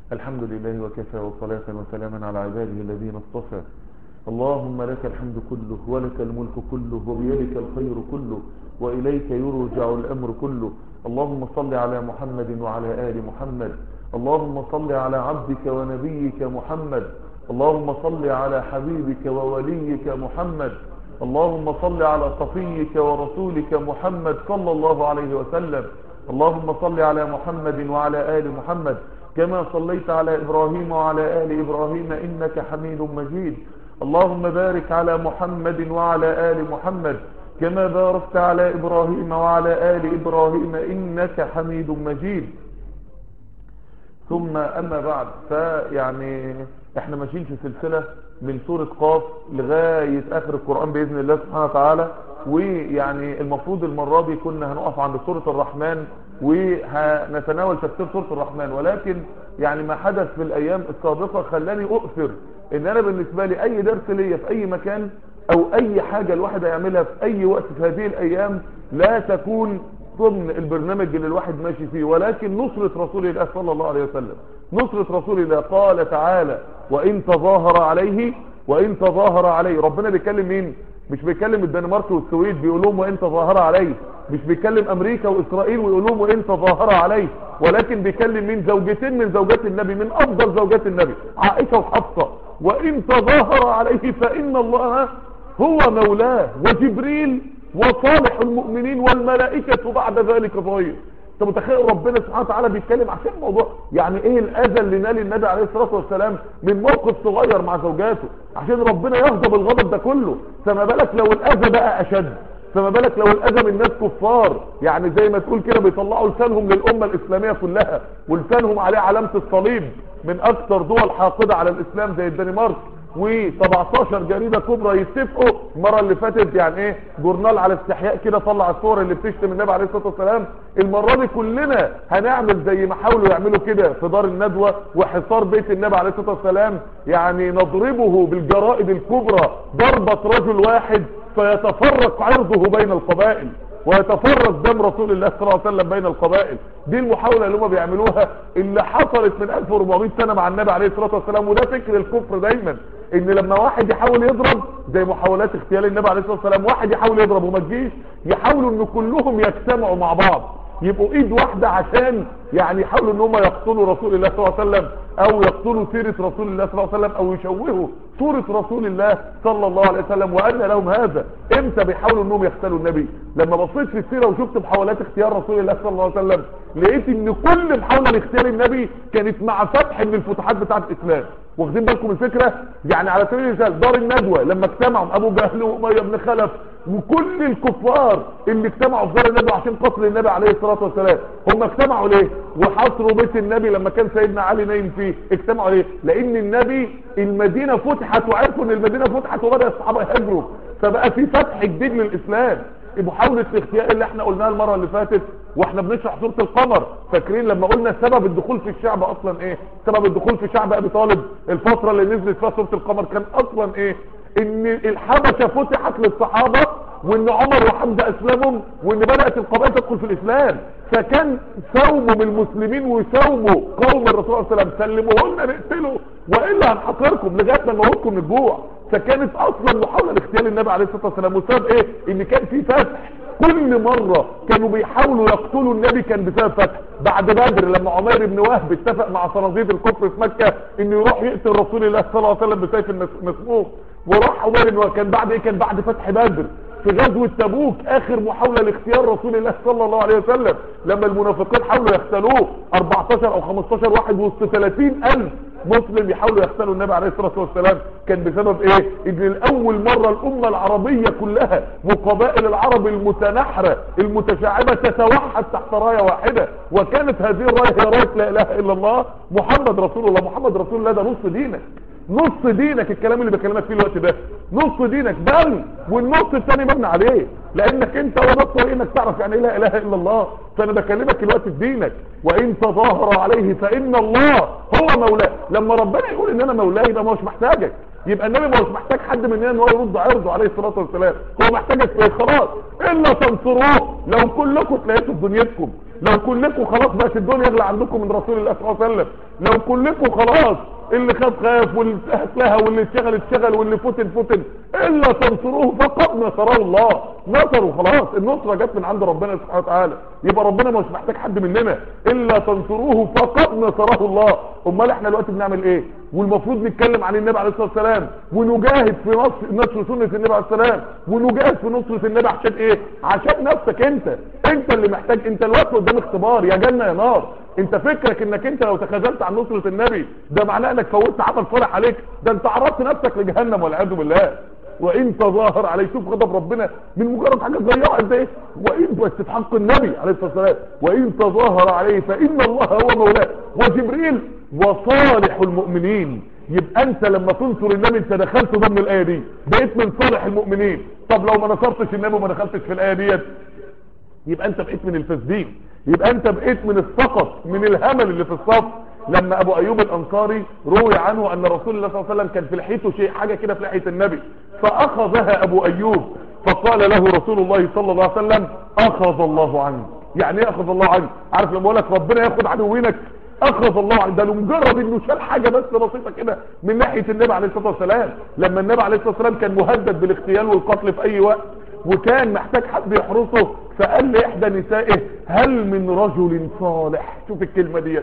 الحمد لله وكفى وصلاة وسلاما على عباده الذين اصطفى اللهم لك الحمد كله ولك الملك كله وبيدك الخير كله وإليك يرجع الأمر كله اللهم صل على محمد وعلى آل محمد اللهم صل على عبدك ونبيك محمد اللهم صل على حبيبك ووليك محمد اللهم صل على صفيك ورسولك محمد صلى الله عليه وسلم اللهم صل على محمد وعلى آل محمد كما صليت على إبراهيم وعلى آل إبراهيم إنك حميد مجيد اللهم بارك على محمد وعلى آل محمد كما باركت على إبراهيم وعلى آل إبراهيم إنك حميد مجيد ثم أما بعد فيعني احنا ماشيين في سلسلة من سورة قاف لغاية آخر القرآن بإذن الله سبحانه وتعالى ويعني المفروض المرة دي كنا هنقف عند سورة الرحمن وهنتناول تفسير سورة الرحمن ولكن يعني ما حدث في الأيام السابقة خلاني أؤثر إن أنا بالنسبة لي أي درس ليا في أي مكان أو أي حاجة الواحد هيعملها في أي وقت في هذه الأيام لا تكون ضمن البرنامج اللي الواحد ماشي فيه ولكن نصرة رسول الله صلى الله عليه وسلم نصرة رسول الله قال تعالى وإن تظاهر عليه وإن تظاهر عليه ربنا بيكلم مين مش بيكلم الدنمارك والسويد بيقول لهم وإن تظاهر عليه مش بيكلم أمريكا وإسرائيل ويقول لهم وإن تظاهر عليه ولكن بيكلم مين زوجتين من زوجات النبي من أفضل زوجات النبي عائشة وحفصة وإن تظاهر عليه فإن الله هو مولاه وجبريل وصالح المؤمنين والملائكة بعد ذلك ظهير انت متخيل ربنا سبحانه وتعالى بيتكلم عشان الموضوع يعني ايه الاذى اللي نال النبي عليه الصلاه والسلام من موقف صغير مع زوجاته عشان ربنا يغضب الغضب ده كله فما بالك لو الاذى بقى اشد فما بالك لو الاذى من ناس كفار يعني زي ما تقول كده بيطلعوا لسانهم للامه الاسلاميه كلها ولسانهم عليه علامه الصليب من اكثر دول حاقده على الاسلام زي الدنمارك و17 جريدة كبرى يتفقوا المرة اللي فاتت يعني ايه جورنال على استحياء كده طلع الصور اللي بتشتم النبي عليه الصلاة والسلام المرة دي كلنا هنعمل زي ما حاولوا يعملوا كده في دار الندوة وحصار بيت النبي عليه الصلاة والسلام يعني نضربه بالجرائد الكبرى ضربة رجل واحد فيتفرق عرضه بين القبائل ويتفرق دم رسول الله صلى الله عليه وسلم بين القبائل دي المحاولة اللي هم بيعملوها اللي حصلت من 1400 سنة مع النبي عليه الصلاة والسلام وده فكر الكفر دايما ان لما واحد يحاول يضرب زي محاولات اغتيال النبي عليه الصلاة والسلام واحد يحاول يضرب وما تجيش يحاولوا ان كلهم يجتمعوا مع بعض يبقوا ايد واحدة عشان يعني يحاولوا ان هم يقتلوا رسول الله صلى الله عليه وسلم او يقتلوا سيرة رسول الله صلى الله عليه وسلم او يشوهوا صورة رسول الله صلى الله عليه وسلم وان لهم هذا امتى بيحاولوا انهم يقتلوا النبي لما بصيت في السيرة وشفت محاولات اختيار رسول الله صلى الله عليه وسلم لقيت ان كل محاولة لاختيار النبي كانت مع فتح من الفتوحات بتاعة الاسلام واخدين بالكم الفكرة يعني على سبيل المثال دار الندوة لما اجتمعوا ابو جهل وامية بن خلف وكل الكفار اللي اجتمعوا في دار الندوة عشان قتل النبي عليه الصلاة والسلام هم اجتمعوا ليه وحصروا بيت النبي لما كان سيدنا علي نايم فيه اجتمعوا ليه لان النبي المدينة فتحت وعرفوا ان المدينة فتحت وبدأ الصحابة يهاجروا فبقى في فتح جديد للاسلام محاولة الاختيار اللي احنا قلناها المرة اللي فاتت واحنا بنشرح سورة القمر فاكرين لما قلنا سبب الدخول في الشعب اصلا ايه سبب الدخول في شعب ابي طالب الفترة اللي نزلت فيها سورة القمر كان اصلا ايه ان الحبشة فتحت للصحابة وان عمر وحمزة اسلمهم وان بدأت القبائل تدخل في الاسلام فكان سوموا المسلمين وسوموا قوم الرسول صلى الله عليه وسلم سلموهن نقتله والا هنحقركم لغايه ما نموتكم من الجوع فكانت اصلا محاوله لاغتيال النبي عليه الصلاه والسلام وسبب ايه ان كان في فتح كل مرة كانوا بيحاولوا يقتلوا النبي كان بسبب فتح بعد بدر لما عمير بن وهب اتفق مع صناديد الكفر في مكة انه يروح يقتل رسول الله صلى الله عليه وسلم بسيف المسموم وراح عمير بن وهب كان بعد ايه كان بعد فتح بدر في غزوة تبوك اخر محاولة لاختيار رسول الله صلى الله عليه وسلم لما المنافقين حاولوا يختلوه 14 او 15 واحد وسط 30 الف مسلم يحاولوا يختلوا النبي عليه الصلاة والسلام كان بسبب ايه ان الاول مرة الامة العربية كلها وقبائل العرب المتنحرة المتشعبة تتوحد تحت راية واحدة وكانت هذه الراية هي راية لا اله الا الله محمد رسول الله محمد رسول الله ده نص دينك نص دينك الكلام اللي بكلمك فيه الوقت ده نص دينك بل والنص الثاني مبني عليه لانك انت وده الطريق انك تعرف يعني لا اله الا الله فانا بكلمك الوقت في دينك وان تظاهر عليه فان الله هو مولاه لما ربنا يقول ان انا مولاه يبقى ما هوش محتاجك يبقى النبي ما هوش محتاج حد مننا ان هو يرد عرضه عليه الصلاه والسلام هو محتاجك في خلاص الا تنصروه لو كلكم تلاقيتوا في دنيتكم لو كلكم خلاص بقت الدنيا اغلى عندكم من رسول الله صلى الله عليه وسلم لو كلكم خلاص اللي خاف خاف واللي اتلهى واللي اتشغل اتشغل واللي فتن فتن الا تنصروه فقد نصره الله نصروا خلاص النصره جت من عند ربنا سبحانه وتعالى يبقى ربنا مش محتاج حد مننا الا تنصروه فقد نصره الله امال احنا دلوقتي بنعمل ايه والمفروض نتكلم عن النبي عليه الصلاه والسلام ونجاهد في نصر نصر سنه النبي عليه السلام ونجاهد في نصره النبي عشان ايه عشان نفسك انت انت اللي محتاج انت الوقت قدام اختبار يا جنه يا نار انت فكرك انك انت لو تخاذلت عن نصرة النبي ده معناه انك فوتت عمل صالح عليك ده انت عرضت نفسك لجهنم والعياذ بالله وان تظاهر عليه شوف غضب ربنا من مجرد حاجه صغيره قد ايه وان بس في حق النبي عليه الصلاه والسلام وان تظاهر عليه فان الله هو مولاه وجبريل وصالح المؤمنين يبقى انت لما تنصر النبي انت دخلت ضمن الايه دي بقيت من صالح المؤمنين طب لو ما نصرتش النبي وما دخلتش في الايه ديت يبقى انت بقيت من الفاسدين يبقى انت بقيت من السقط من الهمل اللي في الصف لما ابو ايوب الانصاري روي عنه ان رسول الله صلى الله عليه وسلم كان في لحيته شيء حاجه كده في لحيه النبي فاخذها ابو ايوب فقال له رسول الله صلى الله عليه وسلم اخذ الله عنك يعني ايه اخذ الله عنك عارف لما اقول لك ربنا ياخد عدوينك اخذ الله عنك ده لمجرد انه شال حاجه بس بسيطه كده من ناحيه النبي عليه الصلاه والسلام لما النبي عليه الصلاه والسلام كان مهدد بالاغتيال والقتل في اي وقت وكان محتاج حد يحرسه فقال لاحدى نسائه هل من رجل صالح شوف الكلمه ديت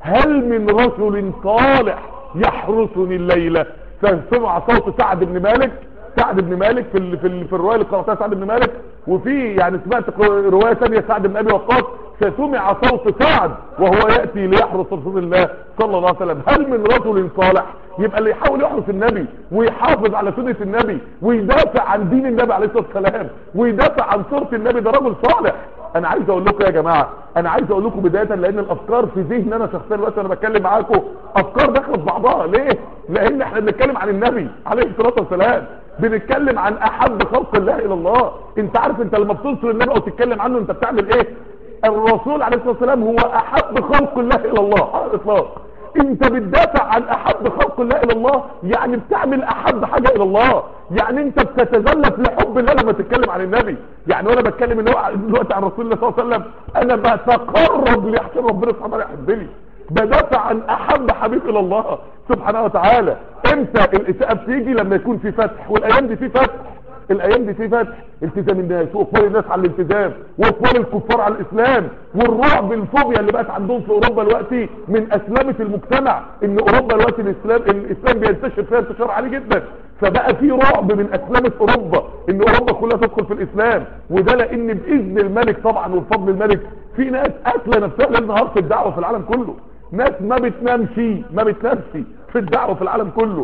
هل من رجل صالح يحرسني الليله فسمع صوت سعد بن مالك سعد بن مالك في ال في, ال في الروايه اللي قراتها سعد بن مالك وفي يعني سمعت روايه ثانيه سعد بن ابي وقاص فسمع صوت سعد وهو ياتي ليحرس رسول الله صلى الله عليه وسلم هل من رجل صالح يبقى اللي يحاول يحرس النبي ويحافظ على سنه النبي ويدافع عن دين النبي عليه الصلاه والسلام ويدافع عن صوره النبي ده رجل صالح انا عايز اقول لكم يا جماعه انا عايز اقول لكم بدايه لان الافكار في ذهن انا شخصيا دلوقتي وانا بتكلم معاكم افكار داخله في بعضها ليه لان احنا بنتكلم عن النبي عليه الصلاه والسلام بنتكلم عن احب خلق الله الى الله انت عارف انت لما بتنصر النبي او تتكلم عنه انت بتعمل ايه الرسول عليه الصلاه والسلام هو احب خلق الله الى الله على الاطلاق انت بتدافع عن احب خلق الله الى الله يعني بتعمل احب حاجة الى الله يعني انت بتتزلف لحب الله لما تتكلم عن النبي يعني وانا بتكلم دلوقتي عن رسول الله صلى الله عليه وسلم انا بتقرب ليحسن ربنا سبحانه وتعالى يحبني بدافع عن احب حبيب الى الله سبحانه وتعالى امتى الاساءة بتيجي لما يكون في فتح والايام دي في فتح الايام دي في فتح التزام الناس واقبال الناس على الالتزام واقبال الكفار على الاسلام والرعب الفوبيا اللي بقت عندهم في اوروبا دلوقتي من اسلامة المجتمع ان اوروبا دلوقتي الاسلام الاسلام بينتشر فيها انتشار عالي جدا فبقى في رعب من اسلامة اوروبا ان اوروبا كلها تدخل في الاسلام وده لان باذن الملك طبعا وبفضل الملك في ناس قاتله نفسها ليل نهار في الدعوه في العالم كله ناس ما بتنامش ما بتنامش في الدعوه في العالم كله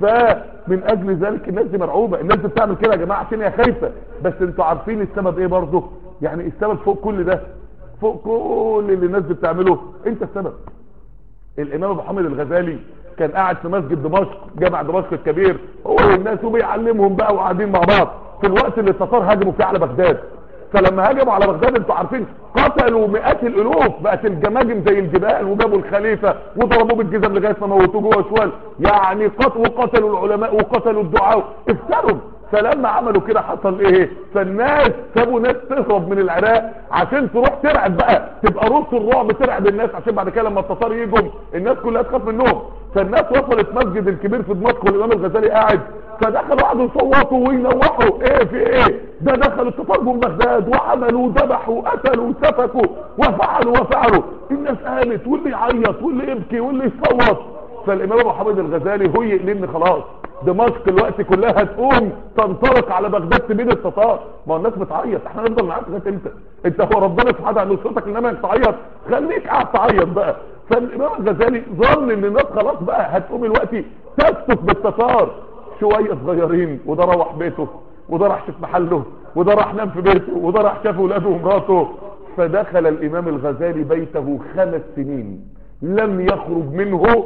فمن اجل ذلك الناس دي مرعوبة الناس دي بتعمل كده يا جماعة عشان هي خايفة بس انتوا عارفين السبب ايه برضه يعني السبب فوق كل ده فوق كل اللي الناس دي بتعمله انت السبب الامام ابو حامد الغزالي كان قاعد في مسجد دمشق جامع دمشق الكبير هو والناس وبيعلمهم بقى وقاعدين مع بعض في الوقت اللي التتار هاجموا فيه على بغداد فلما هاجموا على بغداد انتوا عارفين قتلوا مئات الالوف بقت الجماجم زي الجبال وجابوا الخليفة وضربوه بالجزم لغاية ما موتوه جوه شوال يعني قتلوا وقتلوا العلماء وقتلوا الدعاء افتروا فلما عملوا كده حصل ايه فالناس سابوا ناس تهرب من العراق عشان تروح ترعب بقى تبقى رص الرعب ترعب الناس عشان بعد كده لما التتار يجوا الناس كلها تخاف منهم فالناس وصلت مسجد الكبير في دمشق والامام الغزالي قاعد فدخلوا قعدوا يصوتوا وينوحوا ايه في ايه ده دخلوا التتار من بغداد وعملوا وذبحوا وقتلوا وسفكوا وفعلوا وفعلوا الناس قامت واللي يعيط واللي يبكي واللي يصوت فالامام ابو حامد الغزالي هو يقلن خلاص دمشق الوقت كلها هتقوم تنطلق على بغداد تبيد التتار ما هو الناس بتعيط احنا نفضل معاك لغايه امتى انت هو ربنا سبحانه وتعالى نصرتك انما انك تعيط خليك قاعد تعيط بقى فالامام الغزالي ظن ان الناس خلاص بقى هتقوم الوقت تسكت بالتتار شويه صغيرين وده روح بيته وده راح شاف محله وده راح نام في بيته وده راح شاف ولاده ومراته فدخل الامام الغزالي بيته خمس سنين لم يخرج منه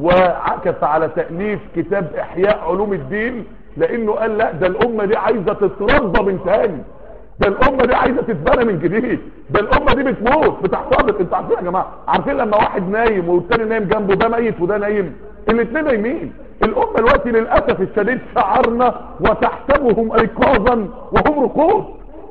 وعكف على تأليف كتاب احياء علوم الدين لانه قال لا ده الامة دي عايزة تترضى من تاني ده الامة دي عايزة تتبنى من جديد ده الامة دي بتموت بتحتضر انتوا عارفين يا جماعة عارفين لما واحد نايم والتاني نايم جنبه ده ميت وده نايم الاثنين نايمين الامة دلوقتي للأسف الشديد شعرنا وتحسبهم ايقاظا وهم رقود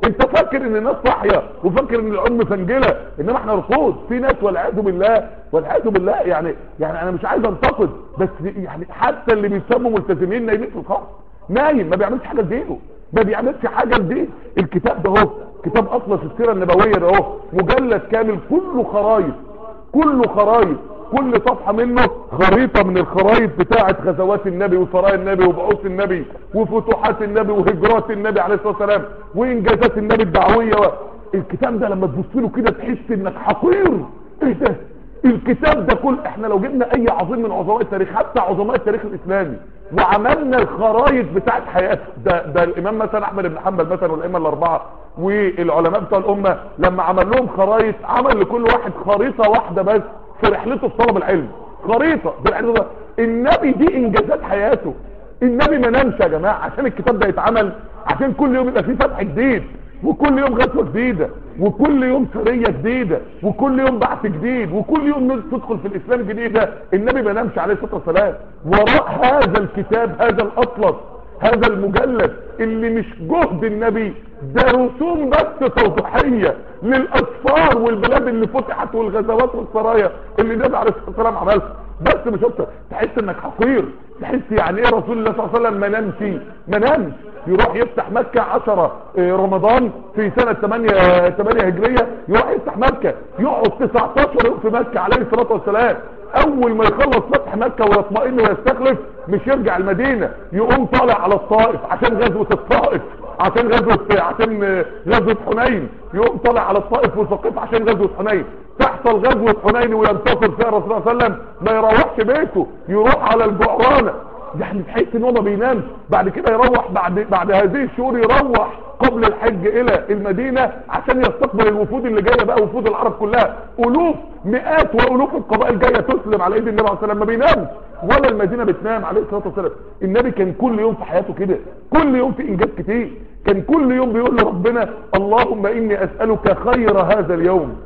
انت فاكر ان الناس صاحيه وفاكر ان الام فنجله انما احنا رقود في ناس والعياذ بالله والعياذ بالله يعني يعني انا مش عايز انتقد بس يعني حتى اللي بيسموا ملتزمين نايمين في الخط نايم ما بيعملش حاجه لدينه ما بيعملش حاجه لدين الكتاب ده اهو كتاب اطلس السيره النبويه ده اهو مجلد كامل كله خرايط كله خرايط كل صفحة منه خريطة من الخرايط بتاعة غزوات النبي وسرايا النبي وبعوث النبي وفتوحات النبي وهجرات النبي عليه الصلاة والسلام وانجازات النبي الدعوية و... الكتاب ده لما تبص له كده تحس انك حقير ايه ده الكتاب ده كل احنا لو جبنا اي عظيم من عظماء التاريخ حتى عظماء التاريخ الاسلامي وعملنا الخرايط بتاعت حياته ده, ده الامام مثلا احمد بن حنبل مثلا والائمه الاربعه والعلماء بتوع الامه لما عمل لهم خرايط عمل لكل واحد خريطه واحده بس في رحلته في طلب العلم خريطه بالعلم النبي دي انجازات حياته النبي ما نامش يا جماعه عشان الكتاب ده يتعمل عشان كل يوم يبقى فيه فتح جديد وكل يوم غزوه جديده وكل يوم سريه جديده وكل يوم بعث جديد وكل يوم ناس تدخل في الاسلام جديده النبي ما نامش عليه الصلاه والسلام وراء هذا الكتاب هذا الاطلس هذا المجلد اللي مش جهد النبي ده رسوم بس توضيحيه للاسفار والبلاد اللي فتحت والغزوات والسرايا اللي النبي عليه الصلاه والسلام عملها بس مش اكتر تحس انك حقير تحس يعني ايه رسول الله صلى الله عليه وسلم ما نامش ما نامش يروح يفتح مكة 10 رمضان في سنة 8 8 هجرية يروح يفتح مكة يقعد 19 يوم في مكة عليه الصلاة والسلام اول ما يخلص فتح مكة ويطمئن ويستخلف مش يرجع المدينة يقوم طالع على الطائف عشان غزوة الطائف عشان غزوة عشان غزوة حنين يقوم طالع على الطائف وثقيف عشان غزوة حنين تحصل غزوة حنين وينتصر فيها الرسول صلى الله عليه وسلم ما يروحش بيته يروح على الجعرانة يعني تحس ان هو ما بينامش بعد كده يروح بعد بعد هذه الشهور يروح قبل الحج الى المدينة عشان يستقبل الوفود اللي جاية بقى وفود العرب كلها الوف مئات والوف القبائل جاية تسلم على ايد النبي عليه الصلاة والسلام ما بينامش ولا المدينة بتنام عليه الصلاة والسلام النبي كان كل يوم في حياته كده كل يوم في انجاز كتير كان كل يوم بيقول لربنا اللهم اني اسألك خير هذا اليوم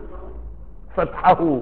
فتحه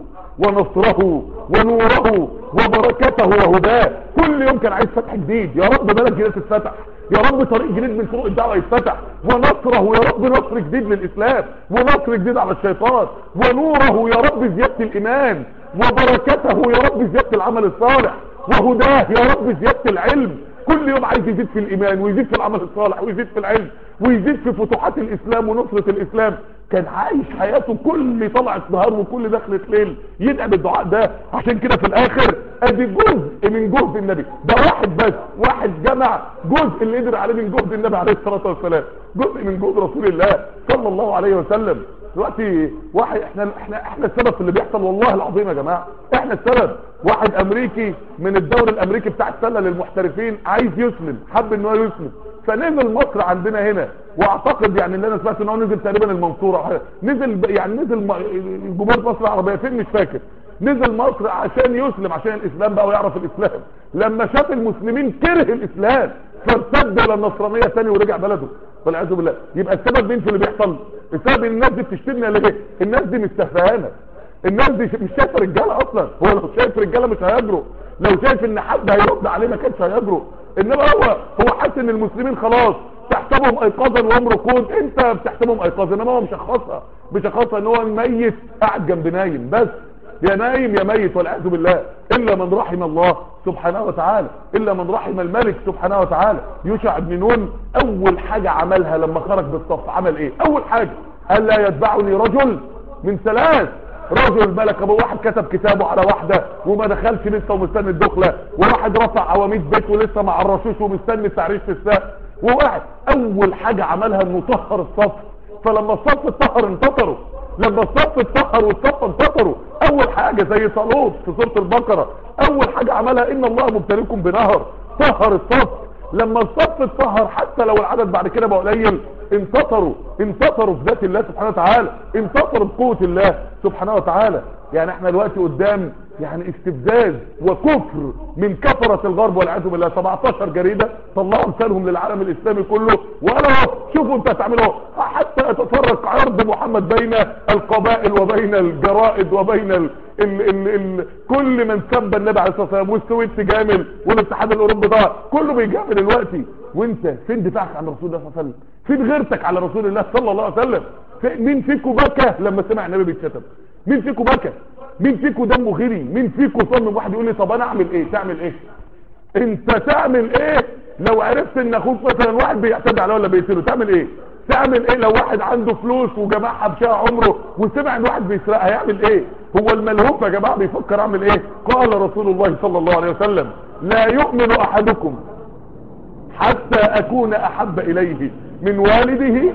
ونصره ونوره وبركته وهداه كل يوم كان عايز فتح جديد يا رب بلد جديد تتفتح يا رب طريق جديد من طرق الدعوة يتفتح ونصره يا رب نصر جديد للإسلام ونصر جديد على الشيطان ونوره يا رب زيادة الإيمان وبركته يا رب زيادة العمل الصالح وهداه يا رب زيادة العلم كل يوم عايز يزيد في الإيمان ويزيد في العمل الصالح ويزيد في العلم ويزيد في فتوحات الإسلام ونصرة الإسلام كان عايش حياته كل طلعت نهار وكل دخلة ليل يدعي بالدعاء ده عشان كده في الاخر ادي جزء من جهد النبي ده واحد بس واحد جمع جزء اللي قدر عليه من جهد النبي عليه الصلاة والسلام جزء من جهد رسول الله صلى الله عليه وسلم دلوقتي واحد احنا احنا احنا السبب في اللي بيحصل والله العظيم يا جماعه احنا السبب واحد امريكي من الدوري الامريكي بتاع السله للمحترفين عايز يسلم حب ان هو يسلم فنزل مصر عندنا هنا واعتقد يعني اللي انا سمعت ان هو نزل تقريبا المنصوره نزل يعني نزل جمهوريه مصر العربيه فين مش فاكر نزل مصر عشان يسلم عشان الاسلام بقى ويعرف الاسلام لما شاف المسلمين كره الاسلام فارتد الى النصرانيه تاني ورجع بلده والعياذ بالله يبقى السبب مين في اللي بيحصل السبب ان الناس دي بتشتمنا ليه الناس دي مستهفهانه الناس دي مش شايفه رجاله اصلا هو لو شايف رجاله مش هيجرؤ لو شايف ان حد هيرد عليه ما كانش هيجرؤ انما هو هو حاسس ان المسلمين خلاص تحسبهم ايقاظا وهم ركود انت بتحسبهم ايقاظا انما هو مشخصها مشخصها ان هو ميت قاعد جنب نايم بس يا نايم يا ميت والعياذ بالله الا من رحم الله سبحانه وتعالى الا من رحم الملك سبحانه وتعالى يوشع بن نون اول حاجة عملها لما خرج بالصف عمل ايه اول حاجة قال لا يتبعني رجل من ثلاث رجل ملك ابو واحد كتب كتابه على واحدة وما دخلش لسه ومستني الدخلة وواحد رفع عواميد بيت ولسه ما عرشوش ومستني التعريش في الساق وواحد اول حاجة عملها انه طهر الصف فلما الصف اتطهر انتصروا لما الصف اتطهر والصف انتصروا اول حاجة زي طالوت في سورة البقرة اول حاجة عملها ان الله مبتليكم بنهر طهر الصف لما الصف اتطهر حتى لو العدد بعد كده بقى قليل انتصروا انتصروا في ذات الله سبحانه وتعالى انتصروا بقوة الله سبحانه وتعالى يعني احنا دلوقتي قدام يعني استفزاز وكفر من كفرة الغرب والعياذ بالله 17 جريدة طلعوا مثالهم للعالم الاسلامي كله وانا شوفوا انت هتعملوا حتى يتفرق عرض محمد بين القبائل وبين الجرائد وبين ال ال ال ال كل من سب النبي عليه الصلاه والسلام والسويد جامل والاتحاد الاوروبي ده كله بيجامل دلوقتي وانت فين دفاعك عن رسول الله صلى الله عليه وسلم فين غيرتك على رسول الله صلى الله عليه وسلم في- مين فيكم بكى لما سمع النبي بيتشتم مين فيكم بكى مين فيكم دمه غلي مين فيكم صمم واحد يقول لي طب انا اعمل ايه تعمل ايه انت تعمل ايه لو عرفت ان اخوك مثلا واحد بيعتدي عليه ولا بيقتله تعمل ايه تعمل ايه لو واحد عنده فلوس وجماعها بشاء عمره وسمع ان واحد بيسرقها هيعمل ايه هو الملهوف يا جماعه بيفكر اعمل ايه قال رسول الله صلى الله عليه وسلم لا يؤمن احدكم حتى اكون احب اليه من والده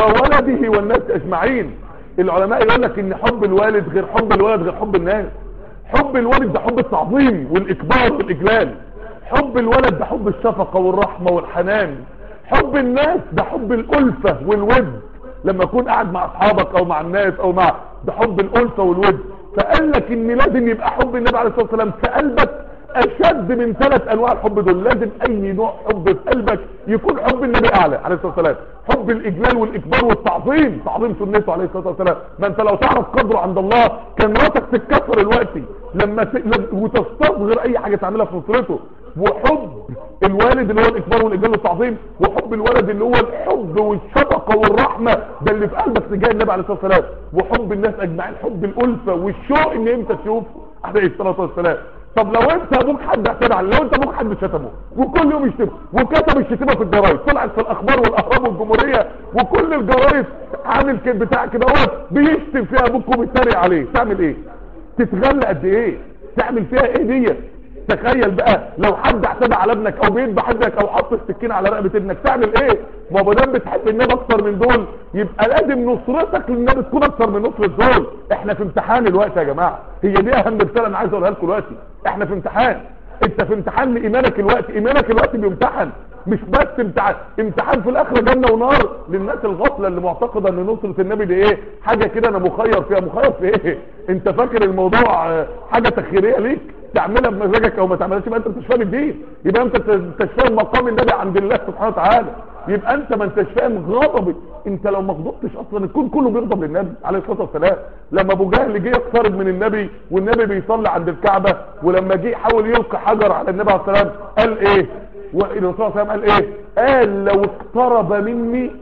وولده والناس اجمعين العلماء يقول لك ان حب الوالد غير حب الولد غير حب الناس حب الوالد ده حب التعظيم والاكبار والاجلال حب الولد ده حب الشفقة والرحمة والحنان حب الناس ده حب الألفة والود لما اكون قاعد مع اصحابك او مع الناس او مع ده حب الألفة والود فقال لك ان لازم يبقى حب النبي عليه الصلاة والسلام في قلبك اشد من ثلاث انواع الحب دول لازم اي نوع حب في قلبك يكون حب النبي اعلى عليه الصلاه والسلام حب الاجلال والاكبار والتعظيم تعظيم سنته عليه الصلاه والسلام ما انت لو تعرف قدره عند الله كان مراتك تتكسر الوقت لما ت... لم... وتستصغر اي حاجه تعملها في نصرته وحب الوالد اللي هو الاكبار والاجلال والتعظيم وحب الولد اللي هو الحب والشفقه والرحمه ده اللي في قلبك تجاه النبي عليه الصلاه والسلام وحب الناس اجمعين حب الالفه والشوق ان انت تشوفه عليه الصلاه والسلام طب لو انت ابوك حد اعتدى عليه لو انت ابوك حد شتمه وكل يوم يشتمه وكتب الشتيمه في الجرايد طلعت في الاخبار والاهرام والجمهوريه وكل الجرايد عامل كده بتاع كده هو بيشتم فيها ابوك وبيتريق عليه تعمل ايه تتغلى قد ايه تعمل فيها ايه ديت تخيل بقى لو حد اعتدى على ابنك او بيذبح ابنك او حط السكين على رقبه ابنك تعمل ايه ما هو دام بتحب النبي اكتر من دول يبقى لازم نصرتك للنبي تكون اكتر من نصرة دول احنا في امتحان الوقت يا جماعه هي دي اهم رساله انا عايز اقولها لكم دلوقتي احنا في امتحان انت في امتحان لايمانك الوقت ايمانك الوقت بيمتحن مش بس امتحان امتحان في الاخره جنه ونار للناس الغافله اللي معتقده ان نصره النبي دي ايه حاجه كده انا مخير فيها مخير في ايه انت فاكر الموضوع اه، حاجه تخيريه ليك تعملها بمزاجك او ما تعملهاش يبقى انت مش فاهم الدين يبقى انت مش فاهم مقام النبي عند الله سبحانه وتعالى يبقى انت ما انتش فاهم غضبك انت لو ما غضبتش اصلا الكون كله بيغضب للنبي عليه الصلاه والسلام لما ابو جهل جه يقترب من النبي والنبي بيصلي عند الكعبه ولما جه يحاول يلقي حجر على النبي عليه الصلاه والسلام قال ايه والرسول صلى الله عليه وسلم قال ايه قال لو اقترب مني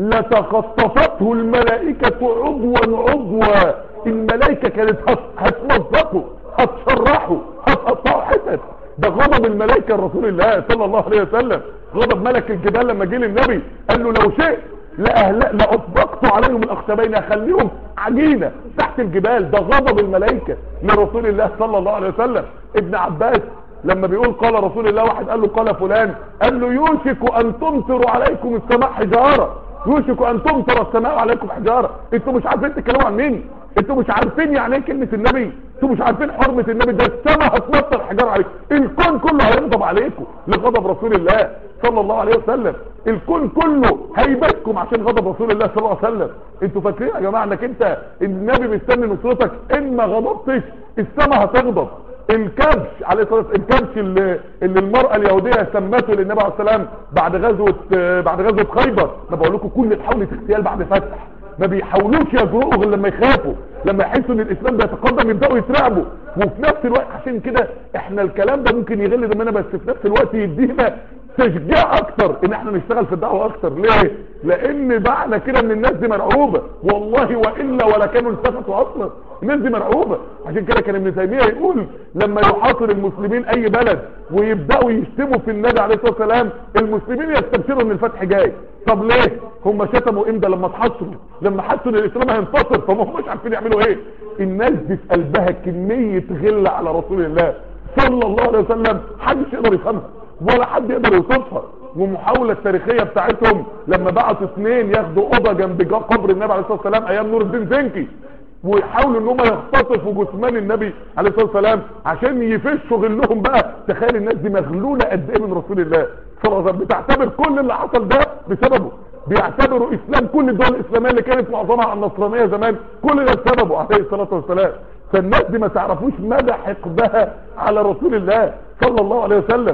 لتخطفته الملائكة عضوا عضوا الملائكة كانت هت- هتمزقه هتشرحه هتقطعه حتت ده غضب الملائكة لرسول الله صلى الله عليه وسلم غضب ملك الجبال لما جه للنبي قال له لو شئت لأهل... لأطبقت عليهم الأخشبين أخليهم عجينة تحت الجبال ده غضب الملائكة لرسول الله صلى الله عليه وسلم ابن عباس لما بيقول قال رسول الله واحد قال له قال فلان قال له يوشك أن تمطر عليكم السماء حجارة يوشك أن تمطر السماء عليكم حجارة انتوا مش عارفين تتكلموا عن مين انتوا مش عارفين يعني ايه كلمة النبي انتوا مش عارفين حرمة النبي ده السماء هتمطر حجارة عليكم الكون كله هيغضب عليكم لغضب رسول الله صلى الله عليه وسلم الكون كله هيبتكم عشان غضب رسول الله صلى الله عليه وسلم انتوا فاكرين يا جماعه انك انت النبي مستني نصرتك ان ما غضبتش السماء هتغضب الكبش عليه الصلاه والسلام الكبش اللي, اللي المراه اليهوديه سمته للنبي عليه السلام بعد غزوه بعد غزوه خيبر ما بقول لكم كل محاوله اغتيال بعد فتح ما بيحاولوش يجرؤوا غير لما يخافوا لما يحسوا ان الاسلام بيتقدم يبداوا يترعبوا وفي نفس الوقت عشان كده احنا الكلام ده ممكن يغل دمنا بس في نفس الوقت يدينا تشجيع اكتر ان احنا نشتغل في الدعوه اكتر ليه لان معنى كده ان الناس دي مرعوبه والله والا ولا كانوا التفتوا اصلا الناس دي مرعوبه عشان كده كان ابن تيميه يقول لما يحاصر المسلمين اي بلد ويبداوا يشتموا في النبي عليه الصلاه والسلام المسلمين يستبشروا ان الفتح جاي طب ليه هم شتموا امتى لما اتحصروا لما حسوا ان الاسلام هينتصر فما هماش عارفين يعملوا ايه الناس دي في قلبها كميه غل على رسول الله صلى الله عليه وسلم محدش يقدر يفهمها ولا حد يقدر يوصفها والمحاولة التاريخية بتاعتهم لما بعتوا اثنين ياخدوا اوضه جنب جا- قبر النبي عليه الصلاة والسلام ايام نور الدين زنكي ويحاولوا ان هم يختطفوا جثمان النبي عليه الصلاة والسلام عشان يفشوا غلهم بقى تخيل الناس دي مغلولة قد ايه من رسول الله صلى الله عليه وسلم بتعتبر كل اللي حصل ده بسببه بيعتبروا اسلام كل الدول الاسلاميه اللي كانت معظمها على النصرانيه زمان كل ده بسببه عليه الصلاه والسلام فالناس دي ما تعرفوش مدى حقدها على رسول الله صلى الله عليه وسلم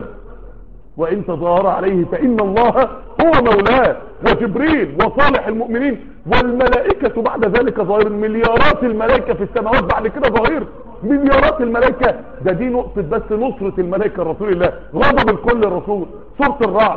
وإن تظاهر عليه فإن الله هو مولاه وجبريل وصالح المؤمنين والملائكة بعد ذلك ظاهر مليارات الملائكة في السماوات بعد كده ظاهر مليارات الملائكة ده دي نقطة بس نصرة الملائكة لرسول الله غضب الكل الرسول سورة الرعد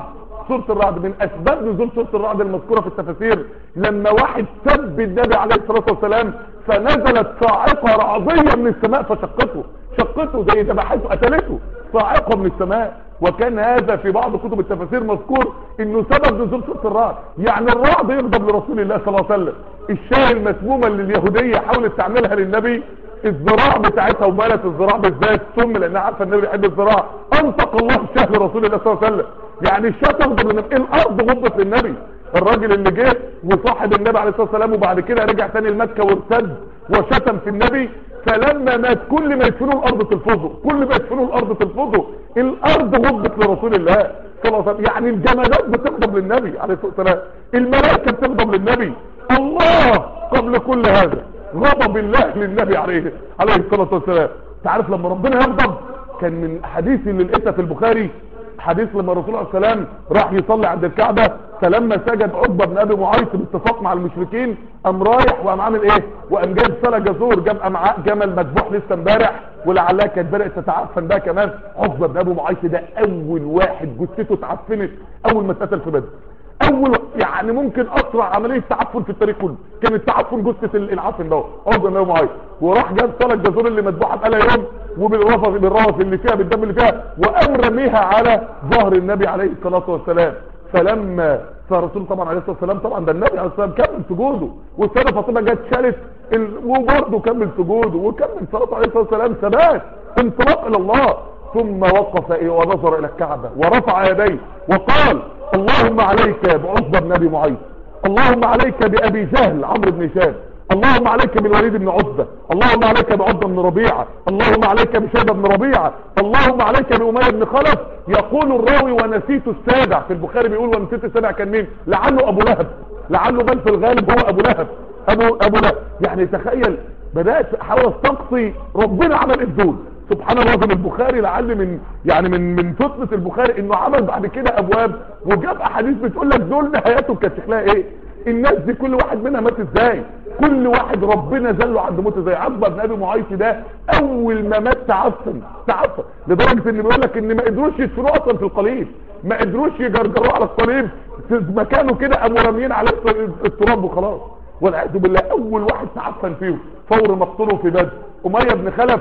سورة الرعد من اسباب نزول سورة الرعد المذكورة في التفاسير لما واحد سب النبي عليه الصلاة والسلام فنزلت صاعقة رعدية من السماء فشقته شقته زي ذبحته قتلته صاعقة من السماء وكان هذا في بعض كتب التفاسير مذكور انه سبب نزول سورة الرعد يعني الرعد يغضب لرسول الله صلى الله عليه وسلم الشاي المسمومة اللي اليهودية حاولت تعملها للنبي الزراع بتاعتها ومالت الزراع بالذات ثم لانها عارفه النبي بيحب الزراع انطق الله الشاه لرسول الله صلى الله عليه وسلم يعني الشاه تغضب للنبي الارض غضبت للنبي الراجل اللي جه وصاحب النبي عليه الصلاه والسلام وبعد كده رجع تاني لمكه وارتد وشتم في النبي فلما مات كل ما يدفنوه الارض تلفظه كل ما يدفنوه الارض تلفظه الارض غضبت لرسول الله صلى الله عليه وسلم يعني الجمادات بتغضب للنبي عليه الصلاه والسلام الملائكه بتغضب للنبي الله قبل كل هذا غضب الله للنبي عليه عليه الصلاة والسلام تعرف لما ربنا يغضب كان من الاحاديث اللي لقيتها في البخاري حديث لما الرسول عليه السلام راح يصلي عند الكعبة فلما سجد عقبة بن ابي معيط باتفاق مع المشركين قام رايح وقام عامل ايه وقام جاب سلا جزور جاب امعاء جمل مذبوح لسه امبارح ولعلها كانت بدات تتعفن بقى كمان عقبة بن ابي معيط ده اول واحد جثته اتعفنت اول ما اتقتل في بدر اول يعني ممكن اسرع عمليه تعفن في التاريخ كله كان التعفن جثه العفن ده عقبه بن معاذ وراح جاب صلاه الجزور اللي مذبوحه بقالها يوم وبالرفث بالرفث اللي فيها بالدم اللي فيها وقام رميها على ظهر النبي عليه الصلاه والسلام فلما فالرسول طبعا عليه الصلاه والسلام طبعا ده النبي عليه الصلاه والسلام كمل سجوده والسيده فاطمه جت شالت ال... وبرضه كمل سجوده وكمل صلاته عليه الصلاه والسلام ثبات انطلاق الى الله ثم وقف إيه ونظر الى الكعبه ورفع يديه وقال اللهم عليك بعصبة بن ابي معيط اللهم عليك بابي جهل عمرو بن هشام اللهم عليك بالوليد بن عتبة اللهم عليك بعتبة بن ربيعة اللهم عليك بشيبة بن ربيعة اللهم عليك بأمية بن خلف يقول الراوي ونسيت السابع في البخاري بيقول ونسيت السابع كان مين لعله ابو لهب لعله بل في الغالب هو ابو لهب ابو ابو لهب يعني تخيل بدأت احاول استقصي ربنا عمل الدول سبحان الله في البخاري لعل من يعني من من فتنة البخاري انه عمل بعد كده ابواب وجاب احاديث بتقول لك دول نهاياتهم كانت شكلها ايه الناس دي كل واحد منها مات ازاي كل واحد ربنا زله عند موته زي عقبه بن ابي معيط ده اول ما مات تعفن تعفن لدرجه ان بيقول لك ان ما قدروش يدفنوه اصلا في القليب ما قدروش يجرجروه على الصليب في مكانه كده قاموا راميين عليه التراب وخلاص والعياذ بالله اول واحد تعفن فيه فور مقتوله في بدر اميه بن خلف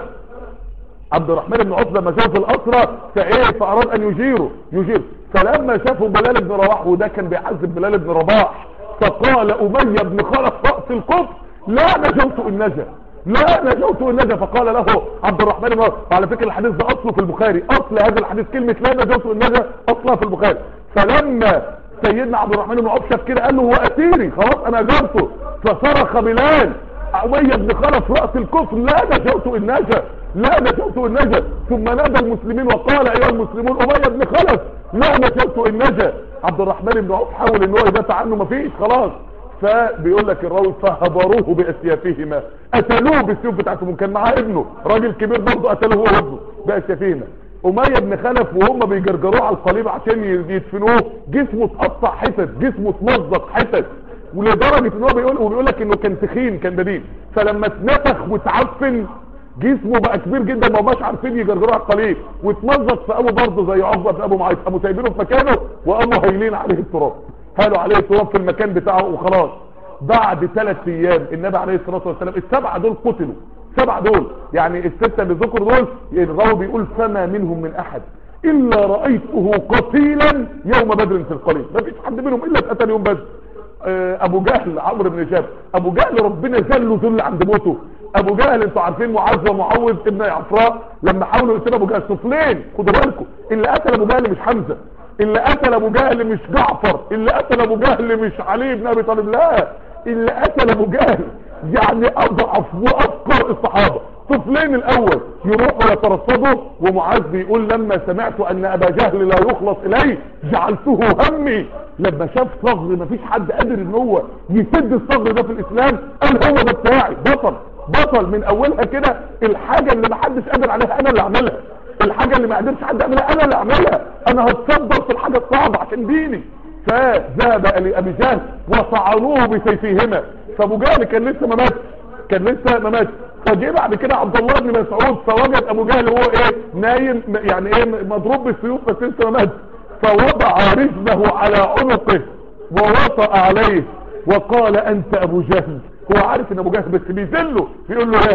عبد الرحمن بن عتبه لما شاف الاسرى فايه فاراد ان يجيره يجير فلما شافوا بلال بن رواح وده كان بيعذب بلال بن رباح فقال اميه بن خلف راس الكفر لا نجوت ان نجا لا نجوت ان نجا فقال له عبد الرحمن بن عتبه وعلى فكره الحديث ده اصله في البخاري اصل هذا الحديث كلمه لا نجوت ان نجا اصلها في البخاري فلما سيدنا عبد الرحمن بن عوف شاف كده قال له هو اسيري خلاص انا جرته فصرخ بلال اميه بن خلف راس الكفر لا نجوت ان نجا لا نجوت ان نجا ثم نادى المسلمين وقال ايها المسلمون اميه بن خلف لا نجوت ان نجا عبد الرحمن بن عوف حاول ان هو يدافع عنه مفيش خلاص فبيقول لك الراوي فهبروه باسيافهما قتلوه بالسيوف بتاعتهم كان معاه ابنه راجل كبير برضه قتلوه هو وابنه باسيافهما اميه بن خلف وهم بيجرجروه على الصليب عشان يدفنوه جسمه اتقطع حتت جسمه اتمزق حتت ولدرجه ان هو بيقول وبيقول لك انه كان تخين كان بدين فلما اتنفخ واتعفن جسمه بقى كبير جدا ما هماش عارفين يجرجروه على القليب واتمزق في ابو برضه زي عقبه في ابو معيط قاموا سايبينه في مكانه وقاموا هايلين عليه التراب هالوا عليه التراب في المكان بتاعه وخلاص بعد ثلاث ايام النبي عليه الصلاه والسلام السبعه دول قتلوا سبعه دول يعني السته اللي ذكروا دول الراوي بيقول فما منهم من احد الا رايته قتيلا يوم بدر في القليب ما فيش حد منهم الا اتقتل يوم بدر ابو جهل عمرو بن هشام ابو جهل ربنا ذله ذل عند موته ابو جهل انتوا عارفين معاذ ومعوذ ابن عفراء لما حاولوا يقتلوا ابو جهل طفلين خدوا بالكم اللي قتل ابو جهل مش حمزه اللي قتل ابو جهل مش جعفر اللي قتل ابو جهل مش علي بن ابي طالب لا اللي قتل ابو جهل يعني اضعف وافقر الصحابه طفلين الاول يروحوا يترصدوا ومعاذ بيقول لما سمعت ان ابا جهل لا يخلص اليه جعلته همي لما شاف صغر مفيش حد قادر ان هو يسد الصغر ده في الاسلام قال هو ده بتاعي بطل بطل من اولها كده الحاجة اللي محدش قادر عليها انا اللي اعملها الحاجة اللي ما قدرش حد يعملها انا اللي اعملها انا هتصدر في الحاجة الصعبة عشان ديني فذهب لابي جهل وطعنوه بسيفيهما فابو جهل كان لسه ما مات كان لسه ما مات فجه بعد كده عبد الله بن مسعود فوجد ابو جهل وهو ايه نايم يعني ايه مضروب بالسيوف بس لسه ما مات فوضع رجله على عنقه ووطأ عليه وقال انت ابو جهل هو عارف ان ابو جهل بس بيذله بيقول له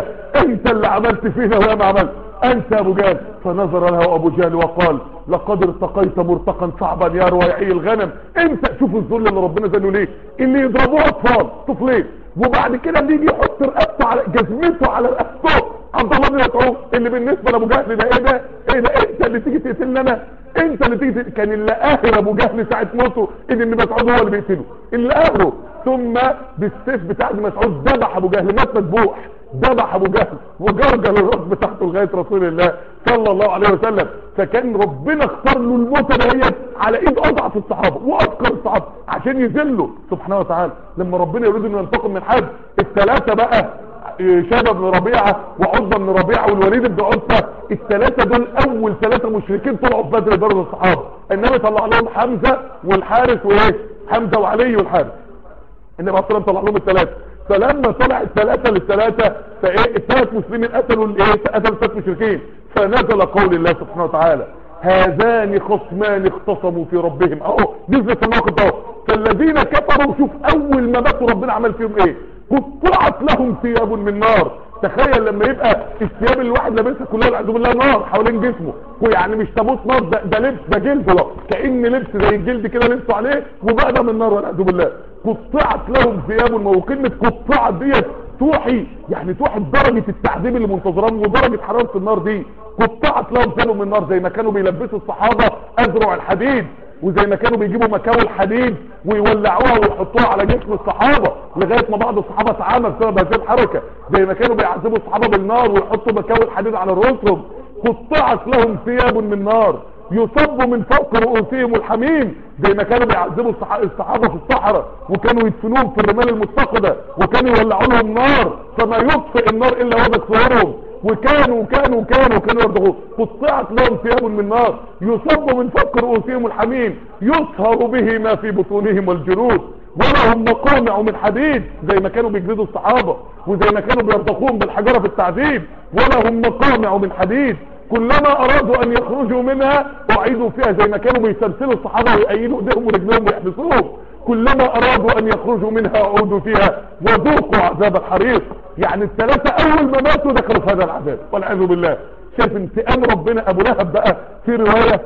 انت اللي عملت فينا ويا ما عملت انت ابو جهل فنظر له ابو جهل وقال لقد ارتقيت مرتقا صعبا يا رويعي الغنم انت شوفوا الذل اللي ربنا ذله ليه اللي يضربوه اطفال طفلين وبعد كده بيجي يحط رقبته على جزمته على رقبته عبد الله بن مسعود اللي بالنسبه لابو جهل ده ايه ده ايه ده انت اللي تيجي تقتلني انا انت اللي تيجي تقتل- كان اللي قاهر ابو جهل ساعه موته ان ابن مسعود هو اللي بيقتله اللي قاهره ثم بالسيف بتاع ابن مسعود ذبح ابو جهل مات مذبوح ذبح ابو جهل وجرجل الراس بتاعته لغايه رسول الله صلى الله عليه وسلم فكان ربنا اختار له الموتة ديت على ايد اضعف الصحابه واذكر الصحابه عشان يذله سبحانه وتعالى لما ربنا يريد انه ينتقم من حد الثلاثه بقى شيبه بن ربيعه وعتبه بن ربيعه والوليد بن عتبه الثلاثه دول اول ثلاثه مشركين طلعوا في بدر درجه الصحابه النبي طلع لهم حمزه والحارث وايه حمزه وعلي والحارث النبي عليه الصلاه والسلام طلع لهم الثلاثه فلما طلع الثلاثه للثلاثه فايه الثلاث مسلمين قتلوا الايه قتلوا ثلاث مشركين فنزل قول الله سبحانه وتعالى هذان خصمان اختصموا في ربهم اهو نزل في الموقف ده فالذين كفروا شوف اول ما ماتوا ربنا عمل فيهم ايه قطعت لهم ثياب من نار تخيل لما يبقى الثياب اللي الواحد لابسها كلها والعياذ بالله نار حوالين جسمه يعني مش تابوت نار ده, ده لبس ده جلد بقى كأن لبس زي الجلد كده لبسه عليه وبقى ده من نار والعياذ بالله قطعت لهم ثياب ما هو كلمه قطعت ديت توحي يعني توحي بدرجه التعذيب اللي منتظرهم ودرجه حراره النار دي قطعت لهم ثياب من نار زي ما كانوا بيلبسوا الصحابه اذرع الحديد وزي ما كانوا بيجيبوا مكاوي الحديد ويولعوها ويحطوها على جسم الصحابة لغاية ما بعض الصحابة اتعامل بسبب هذه الحركة زي ما كانوا بيعذبوا الصحابة بالنار ويحطوا مكاوي الحديد على رؤوسهم قطعت لهم ثياب من نار يصب من فوق رؤوسهم الحميم زي ما كانوا بيعذبوا الصح- الصحابة في الصحراء وكانوا يدفنوهم في الرمال المتقدة وكانوا يولعوا لهم نار فما يطفئ النار الا وجد صورهم وكانوا كانوا كانوا كانوا يرضغون قطعت لهم ثياب من نار يصب من فوق رؤوسهم الحميم يصهر به ما في بطونهم والجلود ولهم مقامع من حديد زي ما كانوا بيجلدوا الصحابة وزي ما كانوا بيرضخون بالحجارة في التعذيب ولهم مقامع من حديد كلما ارادوا ان يخرجوا منها اعيدوا فيها زي ما كانوا بيسلسلوا الصحابة ويأيدوا ايديهم ورجلهم ويحبسوهم كلما ارادوا ان يخرجوا منها اعودوا فيها وذوقوا عذاب الحريق يعني الثلاثة اول ما ماتوا دخلوا في هذا العذاب والعياذ بالله شايف انتقام ربنا ابو لهب بقى في رواية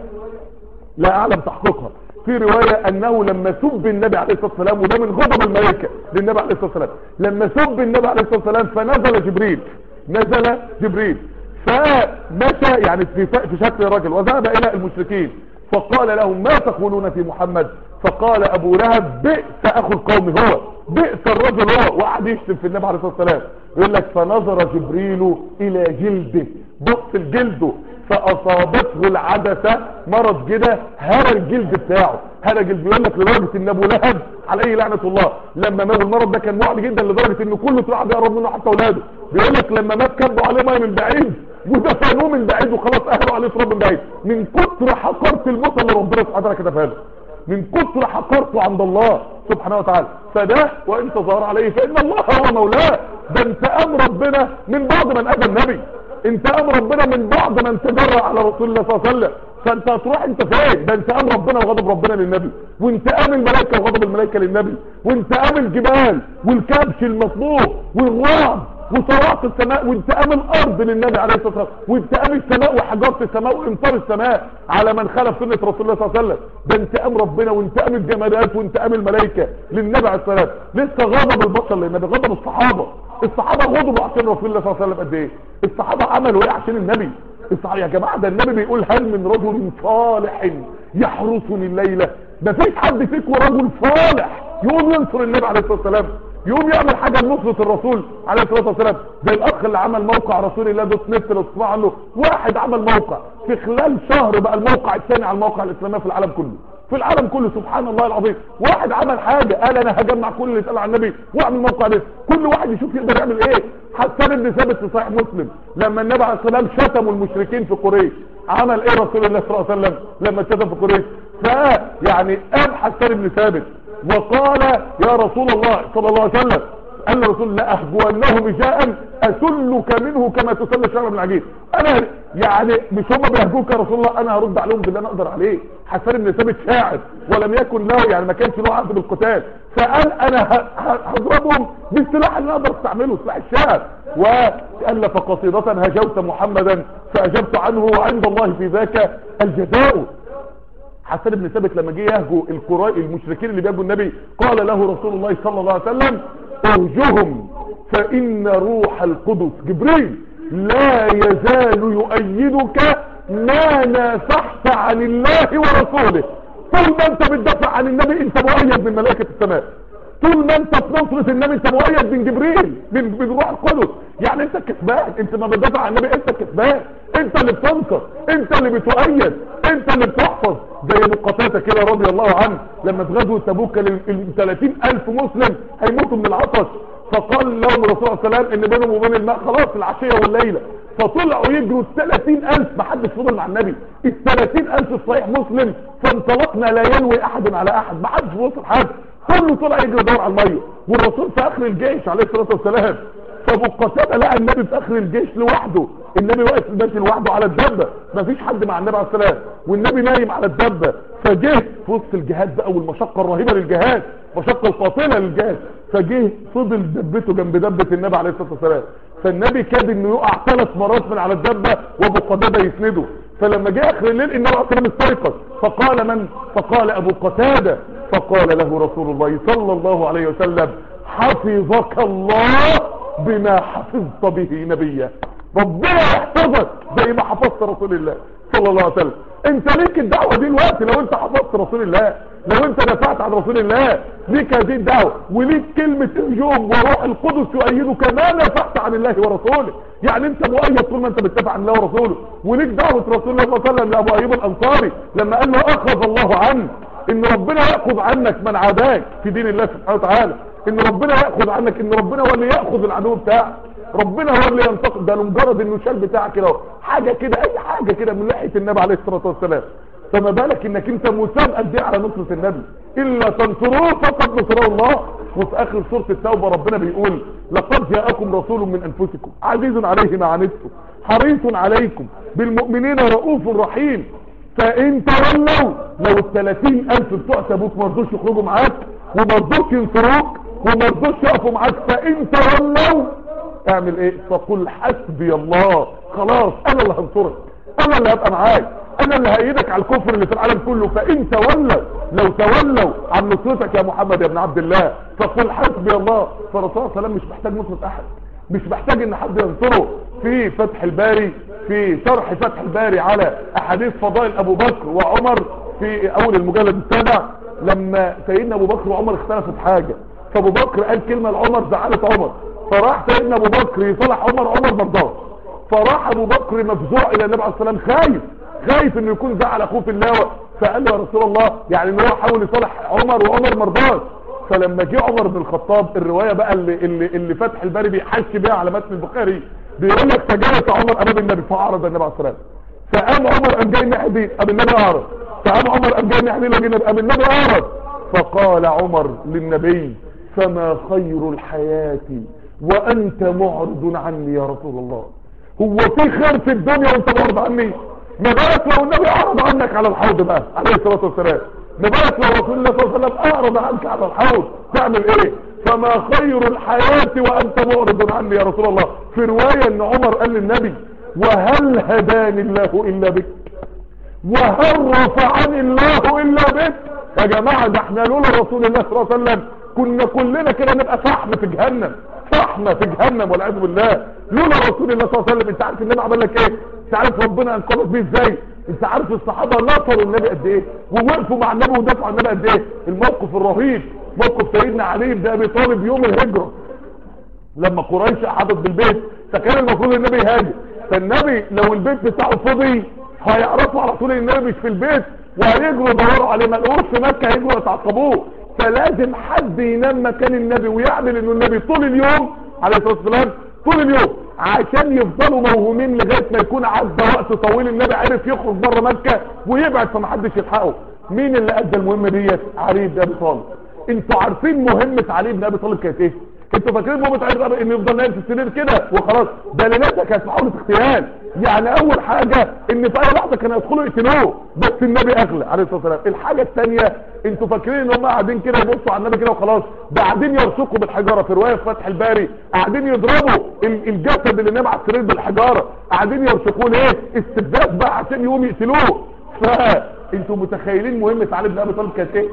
لا اعلم تحقيقها في رواية انه لما سب النبي عليه الصلاة والسلام وده من غضب الملائكة للنبي عليه الصلاة والسلام لما سب النبي عليه الصلاة والسلام فنزل جبريل نزل جبريل فمشى يعني في في شكل رجل وذهب الى المشركين فقال لهم ما تقولون في محمد فقال ابو لهب بئس اخو القوم هو بئس الرجل هو وقعد يشتم في النبي عليه الصلاه والسلام يقول لك فنظر جبريل الى جلده بص لجلده فاصابته العدسه مرض كده هرى الجلد بتاعه هرى الجلد بيقول لك لدرجه ان ابو لهب عليه لعنه الله لما مات المرض ده كان معدي جدا لدرجه ان كل طلع بيقرب منه حتى اولاده بيقول لك لما مات كبوا عليه ميه من بعيد ودفنوه من بعيد وخلاص اهلوا عليه تراب من بعيد من كتر حقاره الموت اللي ربنا سبحانه وتعالى كتبها له من كتر حقارته عند الله سبحانه وتعالى فده وان تظاهر عليه فان الله هو مولاه ده انتقام ربنا من بعض من اذى النبي انتقام ربنا من بعض من تجرأ على رسول الله صلى الله عليه وسلم فانت هتروح انت فين ده انتقام ربنا وغضب ربنا للنبي وانتقام الملائكه وغضب الملائكه للنبي وانتقام الجبال والكبش المطلوب والرعد وصراط السماء وانتقام الارض للنبي عليه الصلاه والسلام وانتقام السماء وحجاره السماء وامطار السماء على من خالف سنه رسول الله صلى الله عليه وسلم ده انتقام ربنا وانتقام الجمادات وانتقام الملائكه للنبي عليه الصلاه والسلام لسه غضب البشر للنبي غضب الصحابه الصحابه غضبوا عشان رسول الله صلى الله عليه وسلم قد ايه الصحابه عملوا ايه عشان النبي الصحابه يا جماعه ده النبي بيقول هل من رجل صالح يحرسني الليله ما فيش حد فيكم رجل صالح يقوم ينصر النبي عليه الصلاه والسلام يقوم يعمل حاجة لنصرة الرسول عليه الصلاة والسلام زي الاخ اللي عمل موقع رسول الله دوت نت لو تسمع عنه واحد عمل موقع في خلال شهر بقى الموقع الثاني على الموقع الاسلامي في العالم كله في العالم كله سبحان الله العظيم واحد عمل حاجة قال انا هجمع كل اللي اتقال عن النبي واعمل موقع ده كل واحد يشوف يقدر يعمل ايه حسان بن ثابت في صحيح مسلم لما النبي عليه الصلاة والسلام شتموا المشركين في قريش عمل ايه رسول الله صلى الله عليه وسلم لما شتم في قريش فيعني قام حسان بن ثابت وقال يا رسول الله صلى الله عليه وسلم قال للرسول لا اهجونهم جاء اسلك منه كما تسل الشعر من العجيب انا يعني مش هم بيهجوك يا رسول الله انا هرد عليهم باللي انا اقدر عليه حسان بن ثابت شاعر ولم يكن له يعني ما كانش له عقد بالقتال فقال انا ه- ه- هضربهم بالسلاح اللي اقدر استعمله سلاح الشعر والف قصيدة هجوت محمدا فاجبت عنه وعند الله في ذاك الجزاء حسن بن ثابت لما جه يهجو القراء المشركين اللي بيهجوا النبي قال له رسول الله صلى الله عليه وسلم اوجهم فان روح القدس جبريل لا يزال يؤيدك ما نافحت عن الله ورسوله طول ما انت بتدافع عن النبي انت مؤيد من ملائكه السماء طول ما انت في نصرة النبي انت مؤيد من جبريل من, من روح القدس يعني انت كسبان انت ما بتدافع عن النبي انت كسبان انت اللي بتنصر انت اللي بتؤيد انت اللي بتحفظ زي ابو قتاده كده رضي الله عنه لما في غزوه تبوك كان ال 30 الف مسلم هيموتوا من العطش فقال لهم الرسول صلى الله عليه وسلم ان بينهم وبين الماء خلاص العشيه والليله فطلعوا يجروا ال 30000 ما حدش فضل مع النبي ال 30000 في صحيح مسلم فانطلقنا لا ينوي احد على احد ما حدش وصل حد كله طلع يجري يدور على الميه والرسول في اخر الجيش عليه الصلاه والسلام فابو قتاده لقى النبي في اخر الجيش لوحده النبي واقف في البيت لوحده على الدبه مفيش حد مع النبي عليه السلام والنبي نايم على الدبه فجه في وسط الجهاد بقى والمشقه الرهيبه للجهاد مشقه القاتله للجهاد فجه فضل دبته جنب دبه النبي عليه الصلاه والسلام فالنبي كاد انه يقع ثلاث مرات من على الدبه وابو قتاده يسنده فلما جاء اخر الليل النبي عليه الصلاه والسلام استيقظ فقال من فقال ابو قتاده فقال له رسول الله صلى الله عليه وسلم حفظك الله بما حفظت به نبيه ربنا يحفظك زي ما حفظت رسول الله صلى الله عليه وسلم انت ليك الدعوة دي الوقت لو انت حفظت رسول الله لو انت دفعت عن رسول الله ليك هذه الدعوة وليك كلمة اليوم وروح القدس يؤيدك ما نفعت عن الله ورسوله يعني انت مؤيد طول ما انت بتدافع عن الله ورسوله وليك دعوة رسول الله صلى الله عليه وسلم لابو ايوب الانصاري لما قال له اخذ الله عنك ان ربنا ياخذ عنك من عاداك في دين الله سبحانه وتعالى ان ربنا ياخذ عنك ان ربنا هو اللي ياخذ العدو بتاعك ربنا هو اللي ينتقم ده لمجرد انه شال بتاعك كده اهو. حاجه كده اي حاجه كده من ناحيه النبي عليه الصلاه والسلام فما بالك انك انت مسام قد ايه على نصره النبي الا تنصروه فقد نصره الله وفي اخر سوره التوبه ربنا بيقول لقد جاءكم رسول من انفسكم عزيز عليه ما عنتم حريص عليكم بالمؤمنين رؤوف رحيم فان تولوا لو ال 30000 بتوع تبوك ما رضوش يخرجوا معاك وما رضوش ينصروك وما رضوش يقفوا معاك فان تولوا اعمل ايه فقل حسبي الله خلاص انا اللي هنصرك انا اللي هبقى معاك انا اللي هأيدك على الكفر اللي في العالم كله فان تولوا لو تولوا عن نصرتك يا محمد يا ابن عبد الله فقل حسبي الله فالرسول صلى الله عليه وسلم مش محتاج نصرة احد مش محتاج ان حد ينصره في فتح الباري في شرح فتح الباري على احاديث فضائل ابو بكر وعمر في اول المجلد السابع لما سيدنا ابو بكر وعمر اختلفوا في حاجة فابو بكر قال كلمة لعمر زعلت عمر فراح سيدنا ابو بكر يصلح عمر عمر مرضاش فراح ابو بكر مفزوع الى النبي عليه الصلاه والسلام خايف خايف انه يكون زعل اخوه في الله فقال له يا رسول الله يعني ان هو حاول يصالح عمر وعمر مرضاش فلما جه عمر بن الخطاب الروايه بقى اللي اللي, اللي فتح الباري بيحكي بيها على متن البخاري بيقول لك تجاوز عمر امام النبي فاعرض النبي عليه الصلاه والسلام فقام عمر قام جاي ناحيه دي قام النبي اعرض فقام عمر قام جاي ناحيه دي قام النبي اعرض فقال عمر للنبي فما خير الحياه وانت معرض عني يا رسول الله هو في خير في الدنيا وانت معرض عني ما بالك لو النبي اعرض عنك على الحوض بقى عليه الصلاه والسلام ما بالك لو رسول الله صلى الله عليه وسلم اعرض عنك على الحوض تعمل ايه فما خير الحياه وانت معرض عني يا رسول الله في روايه ان عمر قال للنبي وهل هداني الله الا بك وهل رفعني الله الا بك يا جماعه ده احنا لولا رسول الله صلى الله عليه وسلم كنا كلنا كده نبقى فحم في جهنم فحمة في جهنم والعياذ بالله لولا رسول الله صلى الله عليه وسلم انت عارف النبي عمل لك ايه انت عارف ربنا انقذك بيه ازاي انت عارف الصحابه نصروا النبي قد ايه ووقفوا مع النبي ودافعوا عن النبي قد ايه الموقف الرهيب موقف سيدنا علي بن ابي طالب يوم الهجره لما قريش احاطت بالبيت فكان المفروض النبي يهاجر فالنبي لو البيت بتاعه فضي هيعرفوا على طول ان النبي مش في البيت وهيجروا يدوروا عليه ما لقوش في مكه هيجروا يتعقبوه فلازم حد ينام مكان النبي ويعمل انه النبي طول اليوم عليه الصلاه والسلام طول اليوم عشان يفضلوا موهومين لغايه ما يكون عدى وقت طويل النبي عرف يخرج بره مكه ويبعد فمحدش يلحقه مين اللي ادى المهمه ديت علي بن ابي طالب انتوا عارفين مهمه علي بن ابي طالب كانت ايه انتوا فاكرين مامة عيد ربيع ان يفضل نايم في السرير كده وخلاص ده لنفسها كانت محاولة اغتيال يعني اول حاجة ان في اي لحظة كانوا يدخلوا يقتلوه بس النبي اغلى عليه الصلاة والسلام الحاجة الثانية انتوا فاكرين ان هم قاعدين كده يبصوا على النبي كده وخلاص ده قاعدين يرشقوا بالحجارة في رواية في فتح الباري قاعدين يضربوا ال- الجسد اللي نام على السرير بالحجارة قاعدين يرشقوه ليه استفزاز بقى عشان يقوم يقتلوه فانتوا متخيلين مهمة علي بن ابي طالب كانت ايه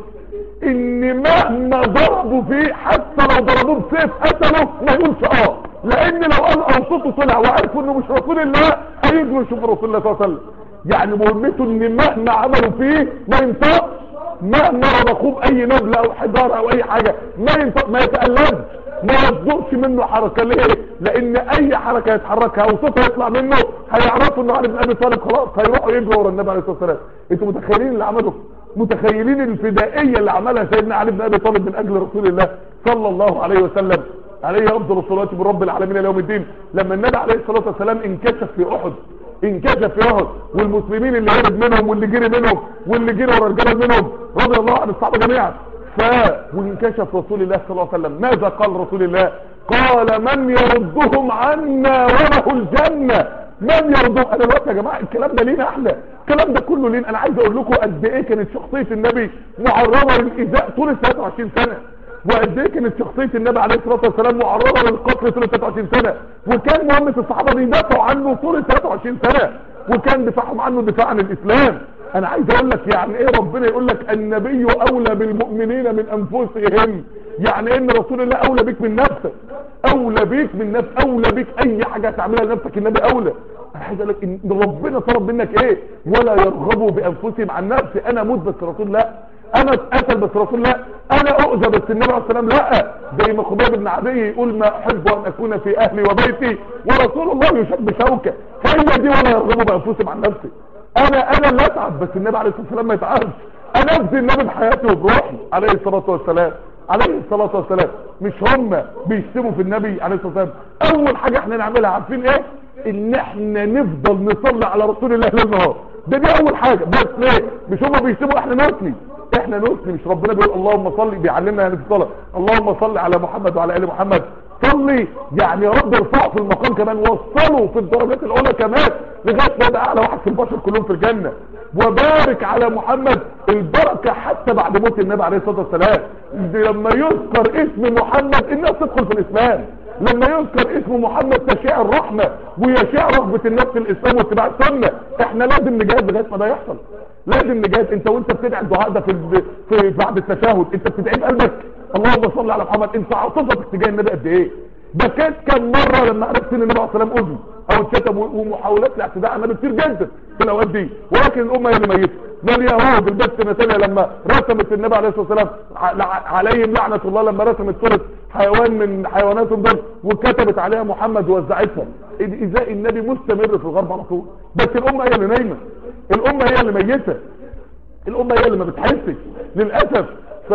ان مهما ضربوا فيه حتى لو ضربوه بسيف قتله ما يقولش اه لان لو قال او صوته طلع وعرفوا انه مش رسول الله هيجوا يشوفوا رسول الله صلى الله عليه وسلم يعني مهمته ان مهما عملوا فيه ما ينطقش مهما ربخوه باي نبله او حجاره او اي حاجه ما ينطق ما يتقلبش ما يصدرش منه حركه ليه لان اي حركه يتحركها او صوت يطلع منه هيعرفوا انه علي بن ابي طالب خلاص هيروحوا يجروا ورا النبي عليه الصلاه والسلام انتوا متخيلين اللي عمله متخيلين الفدائيه اللي عملها سيدنا علي بن ابي طالب من اجل رسول الله صلى الله عليه وسلم عليه افضل الصلاه من رب العالمين الى يوم الدين لما النبي عليه الصلاه والسلام انكشف في احد انكشف في احد والمسلمين اللي هرب منهم واللي جري منهم واللي جري ورا الجبل منهم رضي الله عن الصحابه جميعا ف وانكشف رسول الله صلى الله عليه وسلم ماذا قال رسول الله قال من يردهم عنا وله الجنة من يردهم انا دلوقتي يا جماعة الكلام ده لينا احنا الكلام ده كله لينا انا عايز اقول لكم قد ايه كانت شخصية النبي معرضة للايذاء طول ال 23 سنة وقد ايه كانت شخصية النبي عليه الصلاة والسلام معرضة للقتل طول ال 23 سنة وكان مهمة الصحابة بيدافعوا عنه طول ال 23 سنة وكان دفاعهم عنه دفاع عن الاسلام انا عايز اقول لك يعني ايه ربنا يقول لك النبي اولى بالمؤمنين من انفسهم يعني ان رسول الله اولى بيك من نفسك اولى بيك من نفس اولى بيك اي حاجة تعملها لنفسك النبي اولى انا عايز اقول لك ان ربنا طلب منك ايه ولا يرغبوا بانفسهم عن نفسي انا اموت بس رسول الله انا اتقتل بس رسول الله انا اؤذى بس النبي عليه السلام لا زي ما خباب بن عدي يقول ما احب ان اكون في اهلي وبيتي ورسول الله يشد بشوكه هي دي ولا يرغبوا بانفسهم عن نفسي انا انا اللي اتعب بس النبي عليه الصلاه والسلام ما يتعبش انا افدي النبي بحياتي وبروحي عليه الصلاه والسلام عليه الصلاه والسلام مش هم بيشتموا في النبي عليه الصلاه والسلام اول حاجه احنا نعملها عارفين ايه ان احنا نفضل نصلي على رسول الله ليل نهار ده دي اول حاجه بس ليه مش هم بيشتموا احنا نسلي احنا نسلي مش ربنا بيقول اللهم صل بيعلمنا يعني في الصلاه اللهم صل على محمد وعلى ال محمد صلي يعني يا رب ارفعه في المقام كمان وصلوا في الدرجات العلى كمان لغايه ما ده اعلى واحد في البشر كلهم في الجنه وبارك على محمد البركه حتى بعد موت النبي عليه الصلاه والسلام لما يذكر اسم محمد الناس تدخل في الاسلام لما يذكر اسم محمد تشاع الرحمه ويشاع رغبه الناس في الاسلام واتباع السنه احنا لازم نجاهد لغايه ما ده يحصل لازم نجاهد انت وانت بتدعي الدعاء ده في, في بعد التشهد انت بتدعي بقلبك اللهم صل على محمد انت عاطفتك تجاه النبي قد ايه بكيت كم مره لما عرفت ان النبي عليه الصلاه والسلام اذن او اتشتم ومحاولات الاعتداء على النبي كتير جدا في الاوقات دي ولكن الامه هي اللي ميته ده اليهود البت مثلا لما رسمت النبي عليه الصلاه والسلام عليهم لعنه الله لما رسمت صوره حيوان من حيواناتهم دول وكتبت عليها محمد ووزعتها ازاي النبي مستمر في الغرب على طول بس الامه هي اللي نايمه الامه هي اللي ميته الامه هي اللي ما بتحسش للاسف ف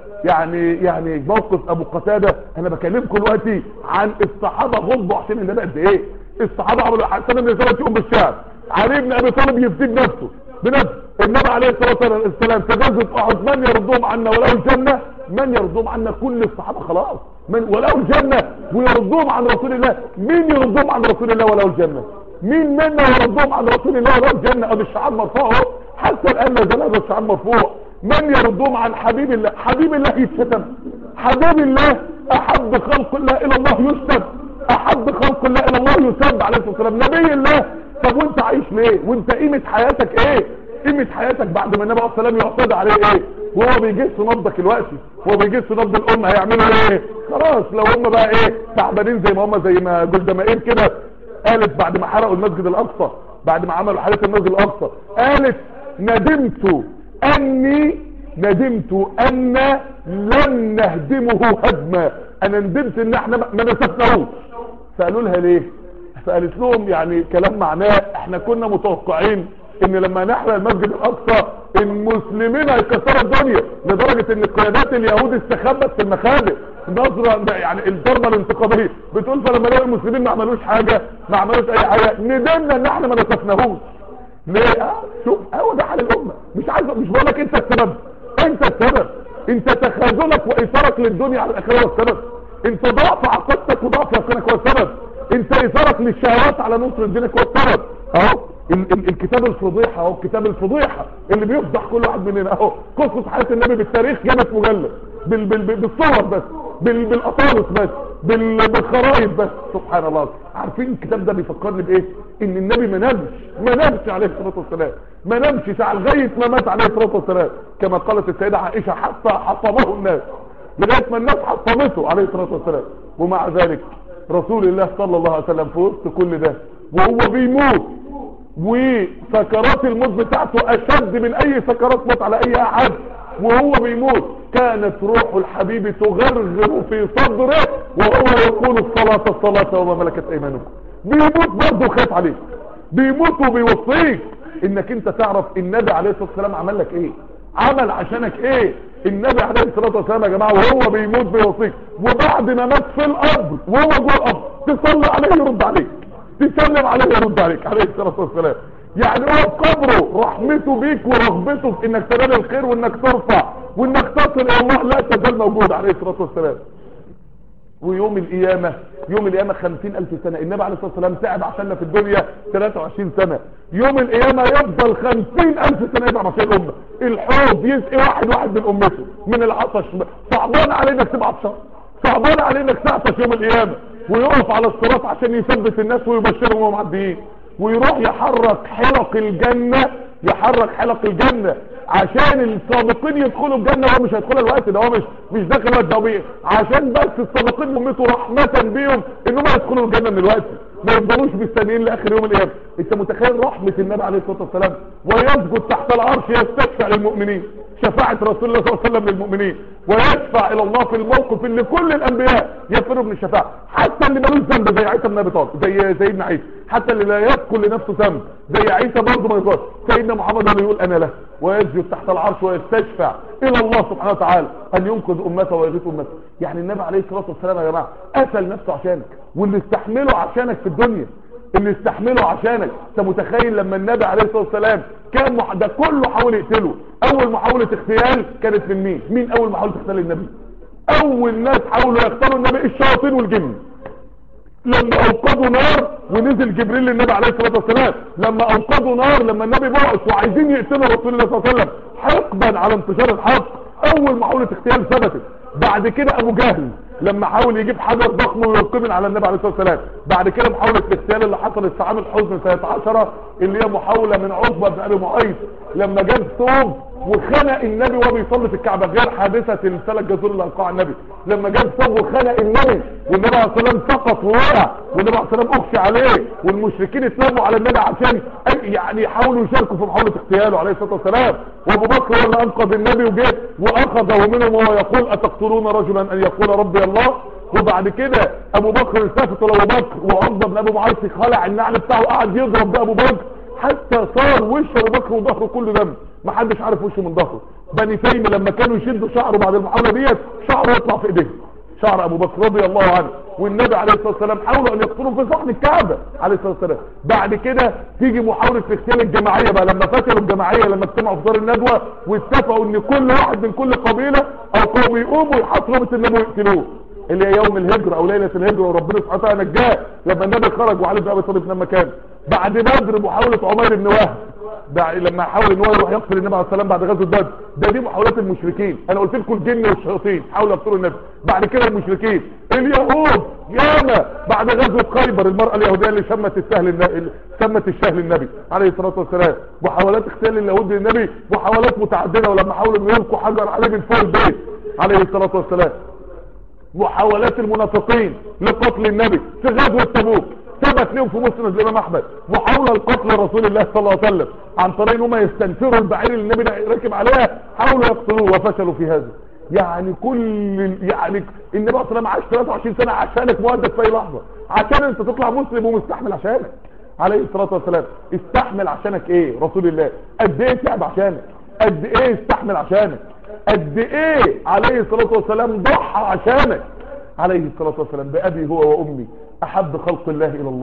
يعني يعني موقف ابو قتاده انا بكلمكم دلوقتي عن الصحابه غضبوا عشان النبي قد ايه الصحابه عملوا حسن بن ثابت يقوم بالشعب علي بن ابي طالب يفدي بنفسه بنفسه النبي عليه الصلاه والسلام في غزوه احد من يرضوهم عنا وله الجنه من يرضوهم عنا كل الصحابه خلاص من وله الجنه ويرضوهم عن رسول الله مين يرضوهم عن رسول الله وله الجنه مين منا يرضوهم عن رسول الله وله الجنه ادي الشعار مرفوع اهو حتى الان لا زال هذا الشعار مرفوع من يردهم عن حبيب الله حبيب الله يتشتم حبيب الله احب خلق الله الى الله يسب احب خلق الله الى الله يسب عليه الصلاه والسلام نبي الله طب وانت عايش ليه وانت قيمه حياتك ايه قيمه حياتك بعد ما النبي عليه الصلاه والسلام يعتدى عليه ايه وهو بيجس نبضك دلوقتي وهو بيجس نبض الامه هيعملوا ايه خلاص لو هم بقى ايه تعبانين زي ما هم زي ما جولدا مائير كده قالت بعد ما حرقوا المسجد الاقصى بعد ما عملوا حريق المسجد الاقصى قالت ندمت اني ندمت ان لن نهدمه هدما انا ندمت ان احنا ما نسفناهوش سألوا لها ليه فقالت لهم يعني كلام معناه احنا كنا متوقعين ان لما نحرق المسجد الاقصى المسلمين هيكسروا الدنيا لدرجة ان قيادات اليهود استخبت في المخابئ نظرة يعني الضربة الانتقامية بتقول فلما لقوا المسلمين ما عملوش حاجة ما عملوش اي حاجة ندمنا ان احنا ما نسفناهوش ليه اه شوف هو ده حال الامة مش عايز مش بقول لك انت السبب انت السبب انت تخاذلك وايثارك للدنيا على الاخره هو السبب انت ضعف عقيدتك وضعف يقينك هو السبب انت اثارك للشهوات على نصر دينك هو السبب اهو ال- ال- الكتاب الفضيحة اهو الكتاب الفضيحة اللي بيفضح كل واحد مننا اهو قصة حياة النبي بالتاريخ جابت مجلد بال بال بال- بالصور بس بال بالاطالس بس بال بالخرائط بس سبحان الله عارفين الكتاب ده بيفكرني بايه ان النبي ما نامش ما نامش عليه الصلاه والسلام ما نامش ساعه لغايه ما مات عليه الصلاه والسلام كما قالت السيده عائشه حتى حطمه الناس لغايه ما الناس حطمته عليه الصلاه والسلام ومع ذلك رسول الله صلى الله عليه وسلم في وسط كل ده وهو بيموت وسكرات الموت بتاعته اشد من اي سكرات موت على اي احد وهو بيموت كانت روح الحبيب تغرغر في صدره وهو يقول الصلاة الصلاة وما ملكت ايمانكم بيموت برضه خاف عليك بيموت وبيوصيك انك انت تعرف النبي عليه الصلاة والسلام عمل لك ايه عمل عشانك ايه النبي عليه الصلاة والسلام يا جماعة وهو بيموت بيوصيك وبعد ما مات في القبر وهو جوه القبر تصلي عليه يرد عليك تسلم عليه يرد عليك عليه الصلاة والسلام يعني هو في قبره رحمته بيك ورغبته في انك تنال الخير وانك ترفع وانك تصل الى الله لا تزال موجود عليه الصلاة والسلام ويوم القيامة يوم القيامة خمسين ألف سنة النبي عليه الصلاة والسلام تعب عشاننا في الدنيا 23 سنة يوم القيامة يفضل خمسين ألف سنة يتعب عشان الأمة الحوض يسقي واحد واحد من أمته من العطش صعبان عليه انك تبقى عطشان صعبان عليه انك تعطش يوم القيامة ويقف على الصراط عشان يثبت الناس ويبشرهم وهم معديين ويروح يحرك حلق الجنة يحرك حلق الجنة عشان السابقين يدخلوا الجنة وهو مش هيدخلها الوقت ده هو مش مش داخل الوقت ده هو بي- عشان بس السابقين امته رحمة بيهم انهم يدخلوا الجنة من الوقت ما يفضلوش مستنيين لاخر يوم القيامة انت متخيل رحمة النبي عليه الصلاة والسلام ويسجد تحت العرش يستشفع للمؤمنين شفاعة رسول الله صلى الله عليه وسلم للمؤمنين ويشفع الى الله في الموقف اللي كل الانبياء يفروا من الشفاعة حتى اللي ملوش ذنب زي عيسى بن ابي طالب زي سيدنا عيسى حتى اللي لا يذكر لنفسه ذنب زي عيسى برضه ما يقول سيدنا محمد هو اللي يقول انا له ويسجد تحت العرش ويستشفع الى الله سبحانه وتعالى ان ينقذ امته ويغيث امته يعني النبي عليه الصلاه والسلام يا جماعه قتل نفسه عشانك واللي استحمله عشانك في الدنيا اللي استحمله عشانك انت متخيل لما النبي عليه الصلاه والسلام كان مح... ده كله حاول يقتله اول محاوله اغتيال كانت من مين مين اول محاوله اغتيال النبي اول ناس حاولوا يقتلوا النبي الشياطين والجن لما اوقدوا نار ونزل جبريل للنبي عليه الصلاه والسلام لما اوقدوا نار لما النبي بعث وعايزين يقتلوا رسول الله صلى الله عليه وسلم حقدا على انتشار الحق اول محاوله اغتيال ثبتت بعد كده ابو جهل لما حاول يجيب حجر ضخم ويرقمن على النبي عليه الصلاه والسلام بعد كده محاوله الاغتيال اللي حصلت في عام الحزن سنه 10 اللي هي محاوله من عقبه بن ابي معيط لما جاب ثوب وخنق النبي وهو بيصلي في الكعبه غير حادثه السلة الجزور اللي القاها النبي لما جاب ثوب وخنق النبي والنبي عليه الصلاه والسلام سقط ووقع والنبي عليه الصلاه والسلام اغشي عليه والمشركين اتلموا على النبي عشان أي- يعني يحاولوا يشاركوا في محاوله اغتياله عليه الصلاه والسلام وابو بكر هو اللي انقذ النبي وجه واخذه منهم وهو يقول اتقتلون رجلا ان يقول ربي الله وبعد كده ابو بكر التفت لابو بكر وعقبه بن ابي معيط خلع النعل بتاعه قعد يضرب بابو بكر حتى صار وش ابو بكر وظهره كله دم ما حدش عارف وشه من ظهره بني تيم لما كانوا يشدوا شعره بعد المحاوله ديت شعره يطلع في ايديه شعر ابو بكر رضي الله عنه والنبي عليه الصلاه والسلام حاولوا ان يقتلوا في صحن الكعبه عليه الصلاه والسلام بعد كده تيجي محاوله الاغتيال الجماعيه بقى لما فشلوا الجماعيه لما اجتمعوا في دار الندوه واتفقوا ان كل واحد من كل قبيله او قوم يقوموا يحاصروا بيت النبي ويقتلوه اللي هي يوم الهجرة او ليلة الهجرة وربنا سبحانه وتعالى نجاه لما النبي خرج وعلي بن ابي طالب لما كان بعد بدر محاولة عمير بن وهب ده لما حاول ان هو يروح يقتل النبي عليه السلام بعد غزوة بدر ده دي محاولات المشركين انا قلت لكم الجن والشياطين حاولوا يقتلوا النبي بعد كده المشركين اليهود ياما بعد غزوة خيبر المرأة اليهودية اللي شمت السهل النبي شمت الشهل النبي عليه الصلاة والسلام محاولات اغتيال اليهود للنبي محاولات متعددة ولما حاولوا ان يلقوا حجر عليه من فوق البيت عليه الصلاة والسلام محاولات المنافقين لقتل النبي في غزوة تبوك ثبت لهم في مسند الامام احمد محاولة لقتل رسول الله صلى الله عليه وسلم عن طريق ان هم يستنفروا البعير اللي النبي راكب عليها حاولوا يقتلوه وفشلوا في هذا يعني كل يعني النبي صلى الله عليه وسلم عاش 23 سنة عشانك مؤدب في اي لحظة عشان انت تطلع مسلم ومستحمل عشانك عليه الصلاة والسلام استحمل عشانك ايه رسول الله قد ايه تعب عشانك قد ايه استحمل عشانك قد ايه عليه الصلاة والسلام ضحى عشانك عليه الصلاة والسلام بأبي هو وأمي أحب خلق الله إلى الله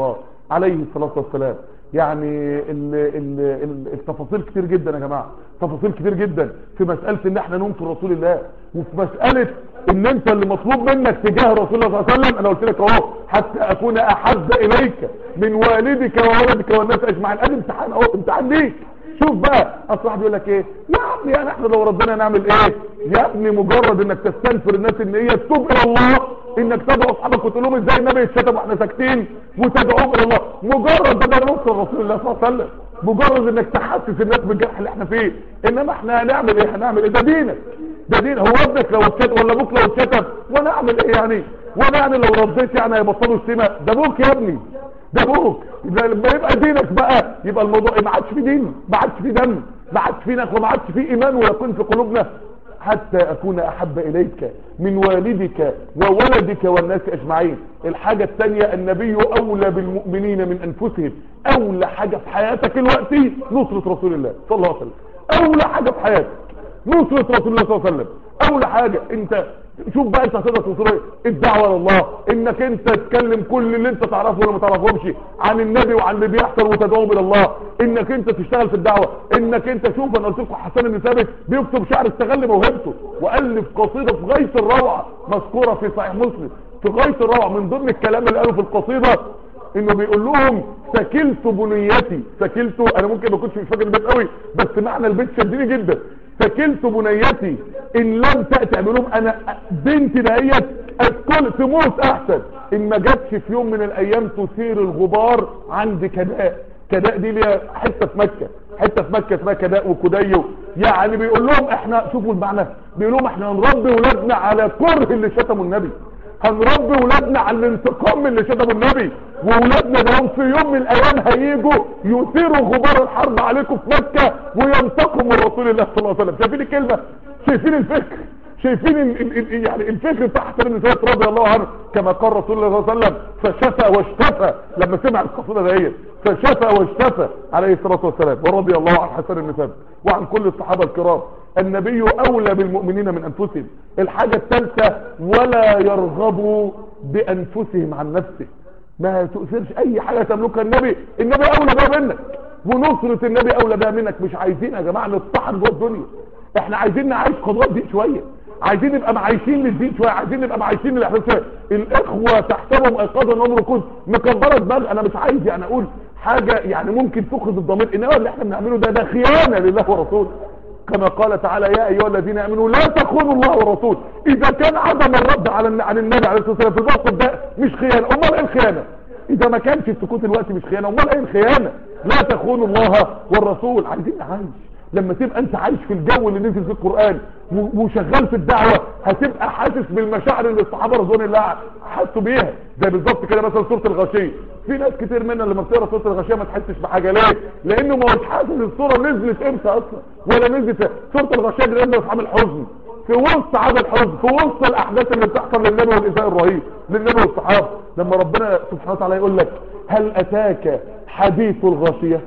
عليه الصلاة والسلام يعني ال ال ال التفاصيل كتير جدا يا جماعة تفاصيل كتير جدا في مسألة ان احنا ننصر رسول الله وفي مسألة ان انت اللي مطلوب منك تجاه رسول الله صلى الله عليه وسلم انا قلت لك اهو حتى اكون احب اليك من والدك وولدك والناس اجمعين ادي امتحان اهو امتحان ليك شوف بقى اصل واحد يقول لك ايه يا ابني يعني احنا لو ربنا نعمل ايه يا ابني مجرد انك تستنفر الناس ان هي تتوب الى الله انك تدعو اصحابك وتقول لهم ازاي النبي يتشتم واحنا ساكتين وتدعوهم الى الله مجرد ده نصر رسول الله صلى الله عليه وسلم مجرد انك تحسس الناس بالجرح اللي احنا فيه انما احنا هنعمل ايه هنعمل ايه ده دينك ده دين هو ابنك لو اتشتم ولا ابوك لو اتشتم وانا اعمل ايه يعني وانا يعني لو رديت يعني هيبطلوا الشتيمه ده ابوك يا ابني ده ابوك لما يبقى دينك بقى يبقى الموضوع ما عادش في دين ما عادش في دم ما عادش في نخوه ما عادش في ايمان ولا يكون في قلوبنا حتى اكون احب اليك من والدك وولدك والناس اجمعين الحاجة الثانية النبي اولى بالمؤمنين من انفسهم اولى حاجة في حياتك الوقت نصرة رسول الله صلى الله عليه وسلم اولى حاجة في حياتك نصرة رسول الله صلى الله عليه وسلم اولى حاجة انت شوف بقى انت هتقدر توصل ايه الدعوه لله انك انت تتكلم كل اللي انت تعرفه ولا ما تعرفهمش عن النبي وعن اللي بيحصل وتدعوهم الى الله انك انت تشتغل في الدعوه انك انت شوف انا قلت لكم حسن بن ثابت بيكتب شعر استغل موهبته والف قصيده في غايه الروعه مذكوره في صحيح مسلم في غايه الروعه من ضمن الكلام اللي قاله في القصيده انه بيقول لهم سكلت بنيتي سكلت انا ممكن ما كنتش مش فاكر البيت قوي بس معنى البيت شدني جدا سكلت بنيتي ان لم تأتي اقول لهم انا بنتي دهيت الكل تموت احسن ان ما جاتش في يوم من الايام تثير الغبار عند كداء كداء دي ليها حته في مكه حته في مكه اسمها كداء وكدي يعني بيقول لهم احنا شوفوا المعنى بيقول لهم احنا هنربي ولادنا على كره اللي شتموا النبي هنربي ولادنا على الانتقام من اللي شتموا النبي وولادنا ده في يوم من الايام هيجوا يثيروا غبار الحرب عليكم في مكة وينتقموا من رسول الله صلى الله عليه وسلم شايفين الكلمة شايفين الفكر شايفين ال ال ال يعني الفكر بتاع حسن بن ثابت رضي الله عنه كما قال رسول الله صلى الله عليه وسلم فشفى واشتفى لما سمع القصيده ديت فشفى واشتفى عليه الصلاه والسلام ورضي الله عن حسن بن ثابت وعن كل الصحابه الكرام النبي اولى بالمؤمنين من انفسهم الحاجه الثالثه ولا يرغبوا بانفسهم عن نفسه ما تؤثرش اي حاجه تملكها النبي النبي اولى بها منك ونصره النبي اولى بها منك مش عايزين يا جماعه نطحن جوه الدنيا احنا عايزين نعيش قضاء دين شويه عايزين نبقى معايشين للدين شويه عايزين نبقى معايشين للاحداث شويه الاخوه تحسبهم ايقاظا وهم ركوز مكبره دماغ انا مش عايز يعني اقول حاجه يعني ممكن تخرج الضمير انما اللي احنا بنعمله ده ده خيانه لله ورسوله كما قال تعالى يا ايها الذين امنوا لا تخونوا الله ورسوله اذا كان عدم الرد على عن النبي عليه الصلاه والسلام في الموقف ده مش خيانه امال ايه الخيانه اذا ما كانش السكوت الوقت مش خيانه امال ايه الخيانه لا تخونوا الله والرسول عايزين نعيش لما تبقى انت عايش في الجو اللي نزل في القرآن وشغال في الدعوة هتبقى حاسس بالمشاعر اللي الصحابة رضوان الله حسوا بيها زي بالظبط كده مثلا سورة الغاشية في ناس كتير منا لما بتقرا سورة الغاشية ما تحسش بحاجة ليه لانه ما هوش حاسس الصورة نزلت امتى اصلا ولا نزلت فيه. سورة الغاشية دي نزلت في عام الحزن في وسط عام الحزن في وسط الاحداث اللي بتحصل للنبي والإساء الرهيب للنبي والصحابة لما ربنا سبحانه وتعالى يقول لك هل اتاك حديث الغاشية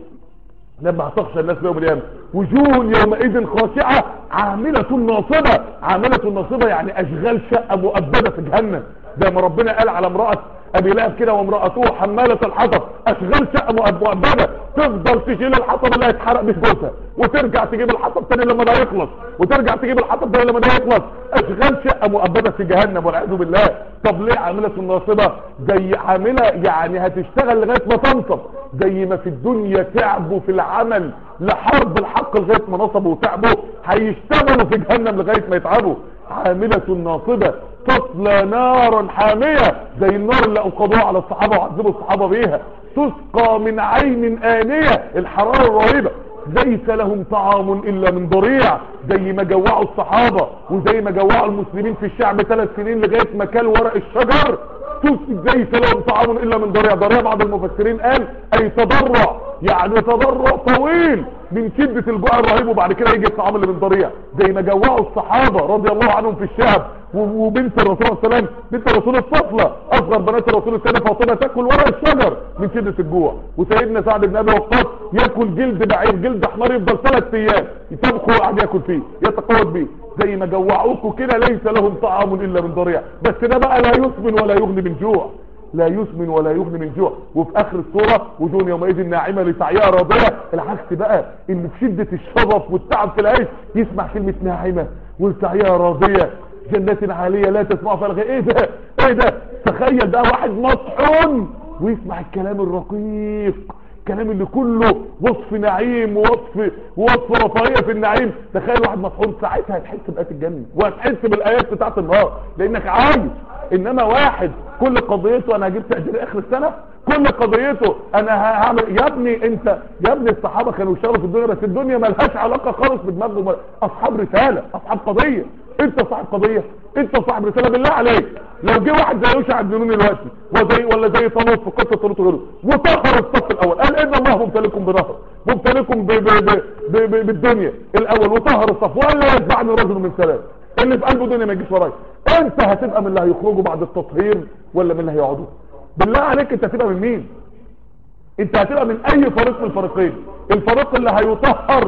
لما هتخشى الناس يوم القيامه وجوه يومئذ خاشعه عامله ناصبه عامله ناصبه يعني اشغال شقه مؤبده في جهنم زي ما ربنا قال على امراه ابي لهب كده وامراته حماله الحطب اشغال شقه مؤبده تفضل تشيل الحطب اللي هيتحرق به جوزها وترجع تجيب الحطب تاني لما ده يخلص وترجع تجيب الحطب تاني لما ده يخلص اشغال شقه مؤبده في جهنم والعياذ بالله طب ليه عامله الناصبه زي عامله يعني هتشتغل لغايه ما تنصب زي ما في الدنيا تعبوا في العمل لحرب الحق لغايه ما نصبوا وتعبوا هيشتغلوا في جهنم لغايه ما يتعبوا عامله ناصبه تصلى نارا حامية زي النار اللي اوقدوها على الصحابة وعذبوا الصحابة بيها تسقى من عين آنية الحرارة الرهيبة ليس لهم طعام الا من ضريع زي ما جوعوا الصحابة وزي ما جوعوا المسلمين في الشعب ثلاث سنين لغاية ما كل ورق الشجر ليس لهم طعام الا من ضريع ضريع بعض المفسرين قال اي تضرع يعني تضرع طويل من شدة الجوع الرهيب وبعد كده يجي الطعام اللي من ضريع زي ما جوعوا الصحابة رضي الله عنهم في الشعب وبنت الرسول صلى الله عليه وسلم بنت الرسول الطفلة اصغر بنات الرسول السيدة فاطمة تاكل ورق الشجر من شدة الجوع وسيدنا سعد بن ابي وقاص ياكل جلد بعير جلد حمار يفضل ثلاث ايام يطبخه وقاعد ياكل فيه يتقوت بيه زي ما جوعوكوا كده ليس لهم طعام الا من ضريع بس ده بقى لا يسمن ولا يغني من جوع لا يسمن ولا يغني من جوع وفي اخر السورة وجوه يومئذ ناعمة لسعيها راضية العكس بقى ان في شدة الشغف والتعب في العيش يسمع كلمة ناعمة ولسعيها راضية جنات عالية لا تسمع فيها الغير ايه ده ايه ده تخيل بقى واحد مطحون ويسمع الكلام الرقيق الكلام اللي كله وصف نعيم ووصف ووصف رفاهيه في النعيم تخيل واحد مطحون ساعتها هتحس بآيات الجنه وهتحس بالايات بتاعت النار لانك عايز انما واحد كل قضيته انا هجيب تقدير اخر السنه كل قضيته انا هعمل يا ابني انت يا ابني الصحابه كانوا يشتغلوا في الدنيا بس الدنيا ملهاش علاقه خالص بدماغهم اصحاب رساله اصحاب قضيه انت صاحب قضيه انت صاحب رساله بالله عليك لو جه واحد زي يوشع بن نون دلوقتي وزي ولا زي طالوت في قصه طالوت وغيره وطهر الصف الاول قال ان الله مبتليكم بنهر مبتليكم ب- ب- ب- ب- ب- بالدنيا الاول وطهر الصف وقال لا يتبعني رجل من ثلاث اللي في قلبه دنيا ما يجيش ورايا انت هتبقى من اللي هيخرجوا بعد التطهير ولا من اللي هيقعدوا بالله عليك انت هتبقى من مين انت هتبقى من اي فريق من الفريقين الفريق اللي هيطهر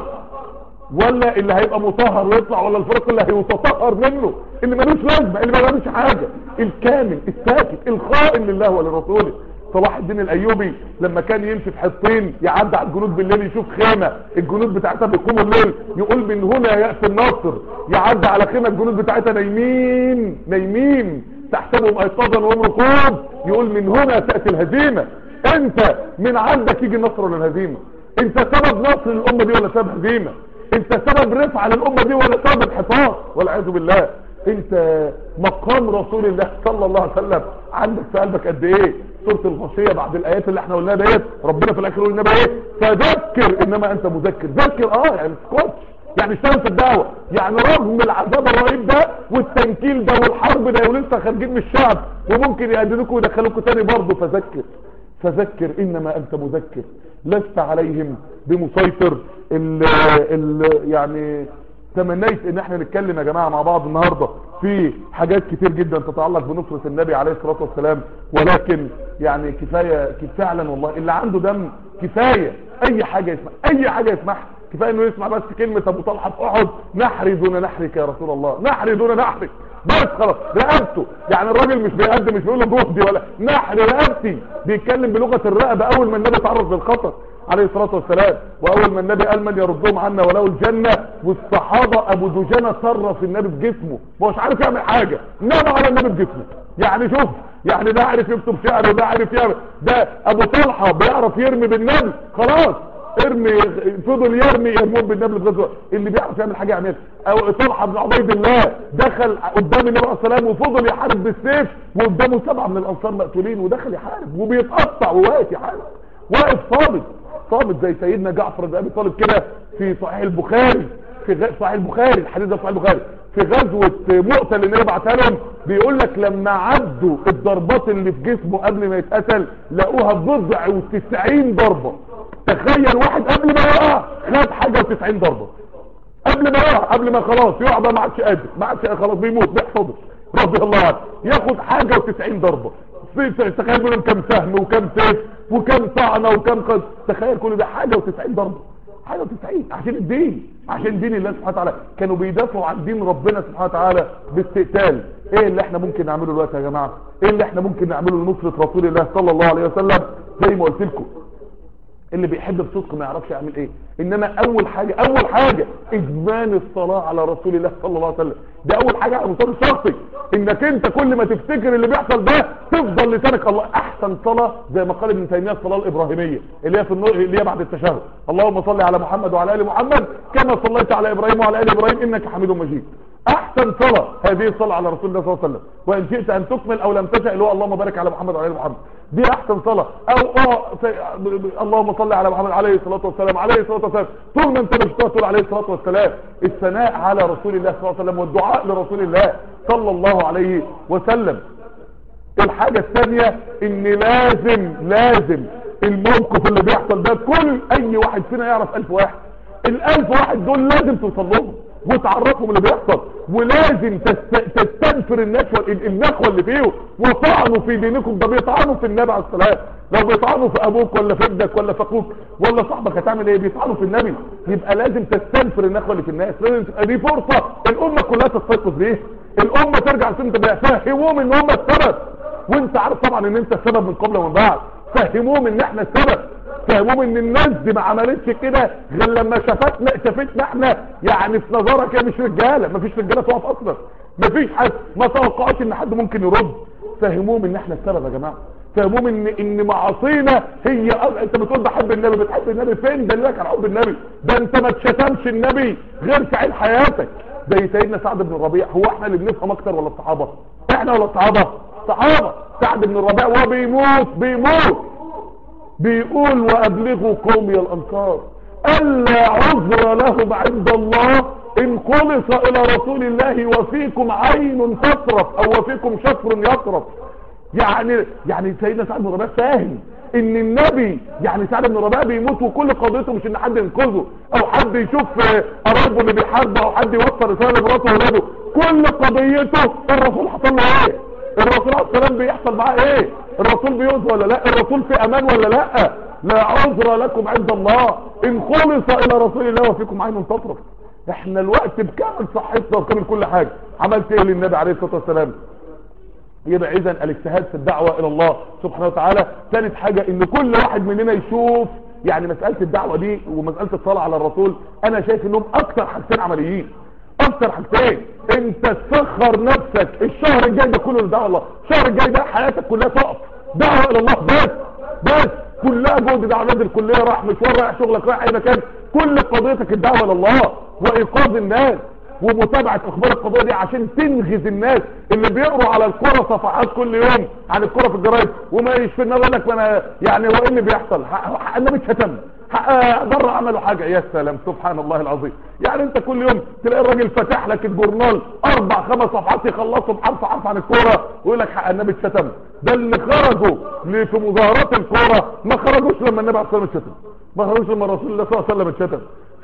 ولا اللي هيبقى مطهر ويطلع ولا الفريق اللي هيتطهر منه اللي ملوش لازمه اللي ما بيعملش حاجه الكامل الساكت الخائن لله ولرسوله صلاح الدين الايوبي لما كان يمشي في حطين يعدي على الجنود بالليل يشوف خيمه الجنود بتاعتها بيقوموا الليل يقول من هنا ياتي النصر يعدي على خيمه الجنود بتاعتها نايمين نايمين تحسبهم ايقاظا وهم ركوب يقول من هنا تاتي الهزيمه انت من عندك يجي النصر ولا الهزيمه انت سبب نصر للامه دي ولا سبب هزيمه انت سبب رفع للامه دي ولا سبب انحطاط والعياذ بالله انت مقام رسول الله صلى الله عليه وسلم عندك في قلبك قد ايه سوره الغاشيه بعد الايات اللي احنا قلناها ديت ربنا في الاخر يقول لنا بقى ايه فذكر انما انت مذكر ذكر اه يعني اسكتش يعني اشتغل في الدعوه يعني رغم العذاب الرهيب ده والتنكيل ده والحرب ده ولسه خارجين من الشعب وممكن يقدموكوا ويدخلوكوا تاني برضه فذكر فذكر انما انت مذكر لست عليهم بمسيطر ال ال يعني تمنيت ان احنا نتكلم يا جماعة مع بعض النهاردة في حاجات كتير جدا تتعلق بنصرة النبي عليه الصلاة والسلام ولكن يعني كفاية فعلا والله اللي عنده دم كفاية اي حاجة يسمع اي حاجة يسمعها كفاية انه يسمع بس كلمة ابو طلحة في احد نحري دون نحرك يا رسول الله نحري دون نحرك بس خلاص رقبته يعني الراجل مش بيقدم مش بيقول له جهدي ولا نحري رقبتي بيتكلم بلغة الرقبة اول ما النبي تعرض للخطر عليه الصلاة والسلام واول ما النبي قال من يردهم عنا ولو الجنة والصحابة ابو دجانة صرف النبي بجسمه ما هوش عارف يعمل حاجة نام على النبي بجسمه يعني شوف يعني ده عارف يكتب شعر وده عارف يعمل ده ابو طلحة بيعرف يرمي بالنبي خلاص ارمي فضل يرمي يرمون بالنبل في غزوه اللي بيعرف يعمل حاجه يعملها او طلحه بن عبيد الله دخل قدام النبي عليه السلام وفضل يحارب بالسيف وقدامه سبعه من الانصار مقتولين ودخل يحارب وبيتقطع وواقف يحارب واقف صامت صامت زي سيدنا جعفر بن ابي طالب كده في صحيح البخاري في غ... صحيح البخاري الحديث ده في صحيح البخاري في غزوه مؤتة اللي النبي بعتها لهم بيقول لك لما عدوا الضربات اللي في جسمه قبل ما يتقتل لقوها بضع وتسعين ضربه تخيل واحد قبل ما يقع خد حاجة وتسعين ضربة قبل ما يقع قبل ما خلاص يقع بقى ما عادش قادر ما عادش خلاص بيموت بيحفظه رضي الله عنه ياخد حاجة وتسعين ضربة تخيل منهم كم سهم وكم سيف وكم طعنة وكم قد تخيل كل ده حاجة وتسعين ضربة حاجة وتسعين عشان الدين عشان دين الله سبحانه وتعالى كانوا بيدافعوا عن دين ربنا سبحانه وتعالى باستقتال ايه اللي احنا ممكن نعمله دلوقتي يا جماعة ايه اللي احنا ممكن نعمله لنصرة رسول الله صلى الله عليه وسلم زي ما قلت لكم اللي بيحب بصدق ما يعرفش يعمل ايه انما اول حاجة اول حاجة ادمان الصلاة على رسول الله صلى الله عليه وسلم ده اول حاجة على المستوى الشخصي انك انت كل ما تفتكر اللي بيحصل ده تفضل لسانك الله احسن صلاة زي ما قال ابن تيمية الصلاة الابراهيمية اللي هي في النور اللي هي بعد التشهد اللهم صل على محمد وعلى ال محمد كما صليت على ابراهيم وعلى ال ابراهيم انك حميد مجيد احسن صلاة هذه الصلاة على رسول الله صلى الله عليه وسلم وان شئت ان تكمل او لم تشأ اللي هو اللهم بارك على محمد وعلى ال محمد دي احسن صلاة او اه اللهم صل على محمد عليه الصلاة والسلام عليه الصلاة والسلام طول ما انت مش تقول عليه الصلاة والسلام الثناء على رسول الله صلى الله عليه وسلم والدعاء لرسول الله صلى الله عليه وسلم الحاجة الثانية ان لازم لازم الموقف اللي بيحصل ده كل اي واحد فينا يعرف الف واحد الالف واحد دول لازم توصل لهم وتعرفهم اللي بيحصل ولازم تست... تستنفر النشوة النخوة اللي فيه وطعنوا في دينكم ده بيطعنوا في النبي عليه السلام لو بيطعنوا في ابوك ولا في ابنك ولا في اخوك ولا صاحبك هتعمل ايه بيطعنوا في النبي يبقى لازم تستنفر النخوة اللي في الناس لازم تبقى دي فرصة الامة كلها تستيقظ ليه الامة ترجع لسنة بها فهموهم ان هم السبب وانت عارف طبعا ان انت السبب من قبل ومن بعد فهموهم ان احنا السبب فهموهم ان الناس دي ما عملتش كده غير لما شافتنا شافتنا احنا يعني في نظرك يا مش رجاله مفيش رجاله تقف اصلا مفيش حد ما توقعش ان حد ممكن يرد فهموهم ان احنا السبب يا جماعه فهموهم ان ان معاصينا هي أ- انت بتقول بحب النبي بتحب النبي فين دليلك على حب النبي ده انت ما تشتمش النبي غير في عين حياتك زي سيدنا سعد بن الربيع هو احنا اللي بنفهم اكتر ولا الصحابه احنا ولا الصحابه صحابه سعد بن الربيع وهو بيموت بيموت بيقول وابلغوا قومي الانصار الا عذر لهم عند الله ان خلص الى رسول الله وفيكم عين تطرف او وفيكم شفر يطرف يعني يعني سيدنا سعد بن ربيع فاهم ان النبي يعني سعد بن ربيع بيموت وكل قضيته مش ان حد ينقذه او حد يشوف آه، قرايبه اللي بيحاربه او حد يوصل رساله لمراته واولاده كل قضيته الرسول حصل له ايه الرسول عليه السلام بيحصل معاه ايه الرسول بيؤذى ولا لا الرسول في امان ولا لا لا عذر لكم عند الله ان خلص الى رسول الله وفيكم عين تطرف احنا الوقت بكامل صحتنا وبكامل كل حاجه عملت ايه للنبي عليه الصلاه والسلام يبقى اذا الاجتهاد في الدعوة الى الله سبحانه وتعالى ثالث حاجة ان كل واحد مننا يشوف يعني مسألة الدعوة دي ومسألة الصلاة على الرسول انا شايف انهم اكتر حاجتين عمليين اكتر حاجتين انت تسخر نفسك الشهر الجاي ده كله لدعوة الله الشهر الجاي ده حياتك كلها تقف دعوة الى الله بس بس كلها جهد دعوة نادي الكلية راح مشوار رايح شغلك رايح اي مكان كل قضيتك الدعوة الى الله وايقاظ الناس ومتابعة اخبار القضية دي عشان تنغز الناس اللي بيقروا على الكرة صفحات كل يوم عن الكرة في الجرايد وما يشفي النار يقول لك ما انا يعني هو ايه اللي بيحصل حق حق النبي اتشتم حق ضر عملوا حاجة يا سلام سبحان الله العظيم يعني انت كل يوم تلاقي الراجل فتح لك الجورنال اربع خمس صفحات يخلصوا بحرف حرف عن الكرة ويقول لك حق النبي اتشتم ده اللي خرجوا ل- في مظاهرات الكرة ما خرجوش لما النبي عليه الصلاة والسلام اتشتم ما خرجوش لما رسول الله صلى الله عليه وسلم اتشتم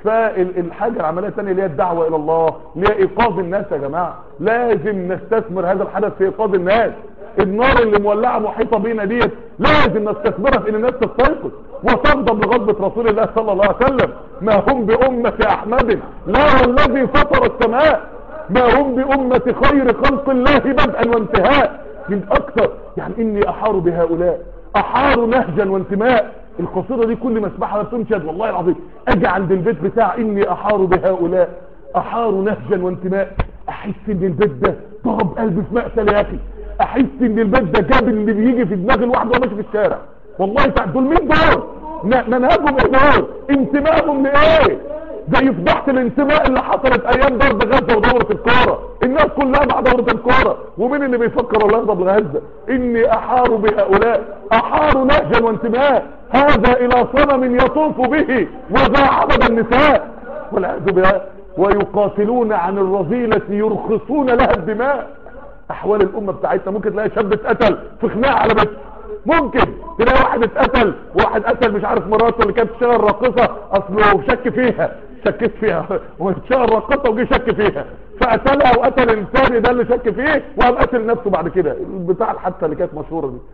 فالحاجة العملية الثانية اللي هي الدعوة الى الله اللي هي ايقاظ الناس يا جماعة لازم نستثمر هذا الحدث في ايقاظ الناس النار اللي مولعة محيطة بينا ديت لازم نستثمرها في ان الناس تستيقظ وتنضم لغضبة رسول الله صلى الله عليه وسلم ما هم بأمة احمد لا والذي فطر السماء ما هم بأمة خير خلق الله بدءا وانتهاء من اكثر يعني اني احار بهؤلاء احار نهجا وانتماء القصيدة دي كل ما اسمعها بتنشد والله العظيم اجي عند البيت بتاع اني احار بهؤلاء احار نهجا وانتماء احس ان البيت ده ضرب قلبي في مقتل يا اخي احس ان البيت ده جاب اللي بيجي في دماغ الواحد وهو ماشي في الشارع والله تع- دول مين دول ن- منهجهم ايه دول انتمائهم لايه زي فضحت الانتماء اللي حصلت ايام ضرب غزه ودوره الكوره الناس كلها مع دوره الكوره ومين اللي بيفكر والله يضرب غزه اني احار بهؤلاء احار نهجا وانتماء هذا الى صنم يطوف به وذا عبد النساء والعياذ بالله ويقاتلون عن الرذيله يرخصون لها الدماء احوال الامه بتاعتنا ممكن تلاقي شاب اتقتل في خناقه على بيته ممكن تلاقي واحد اتقتل واحد قتل مش عارف مراته اللي كانت بتشتغل راقصه اصله شك فيها شكيت فيها واشتغل راقصه وجي شك فيها فقتلها وقتل الثاني ده اللي شك فيه وقام قتل نفسه بعد كده بتاع الحادثه اللي كانت مشهوره دي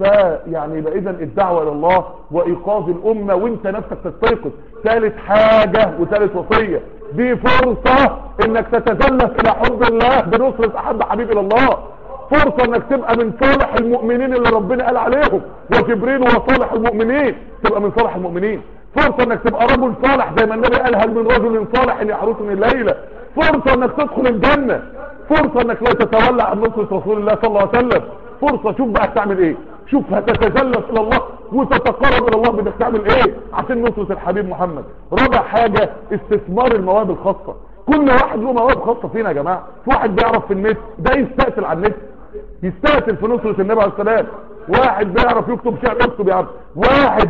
فيعني يبقى اذا الدعوه الى الله وايقاظ الامه وانت نفسك تستيقظ ثالث حاجه وثالث وصيه دي فرصه انك تتزلف الى حب الله بنصره احب حبيب الى الله فرصة انك تبقى من صالح المؤمنين اللي ربنا قال عليهم وجبريل هو صالح المؤمنين تبقى من صالح المؤمنين فرصة انك تبقى رجل صالح زي ما النبي قال هل من رجل صالح يحرسني الليلة فرصة انك تدخل الجنة فرصة انك لا تتولى عن نصرة رسول الله صلى الله عليه وسلم فرصة شوف بقى هتعمل ايه شوف هتتزلف الى الله وتتقرب الى الله بدك تعمل ايه عشان نصرة الحبيب محمد رابع حاجة استثمار المواهب الخاصة كل واحد له مواهب خاصة فينا يا جماعة في واحد بيعرف في النت ده يستقتل على النت يستقتل في نصرة النبي عليه السلام واحد بيعرف يكتب شعر يكتب يعرف واحد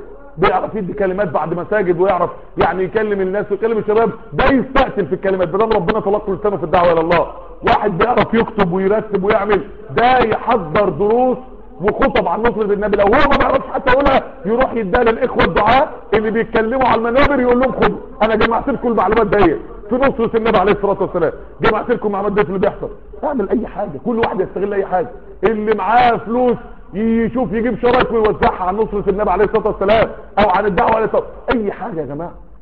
بيعرف يدي كلمات بعد مساجد ويعرف يعني يكلم الناس ويكلم الشباب ده يستقتل في الكلمات بدل ربنا طلق لسانه في الدعوة الى الله واحد بيعرف يكتب ويرتب ويعمل ده يحضر دروس وخطب عن نصرة النبي لو هو ما بيعرفش حتى يقولها يروح يديها للاخوة الدعاء اللي بيتكلموا على المنابر يقول لهم خدوا انا جمعت لكم المعلومات ديت في نصرة النبي عليه الصلاة والسلام جمعت لكم المعلومات ديت اللي بيحصل اعمل اي حاجة كل واحد يستغل اي حاجة اللي معاه فلوس يشوف يجيب شرايط ويوزعها عن نصرة النبي عليه الصلاة والسلام او عن الدعوة عليه الصلاة اي حاجة يا جماعة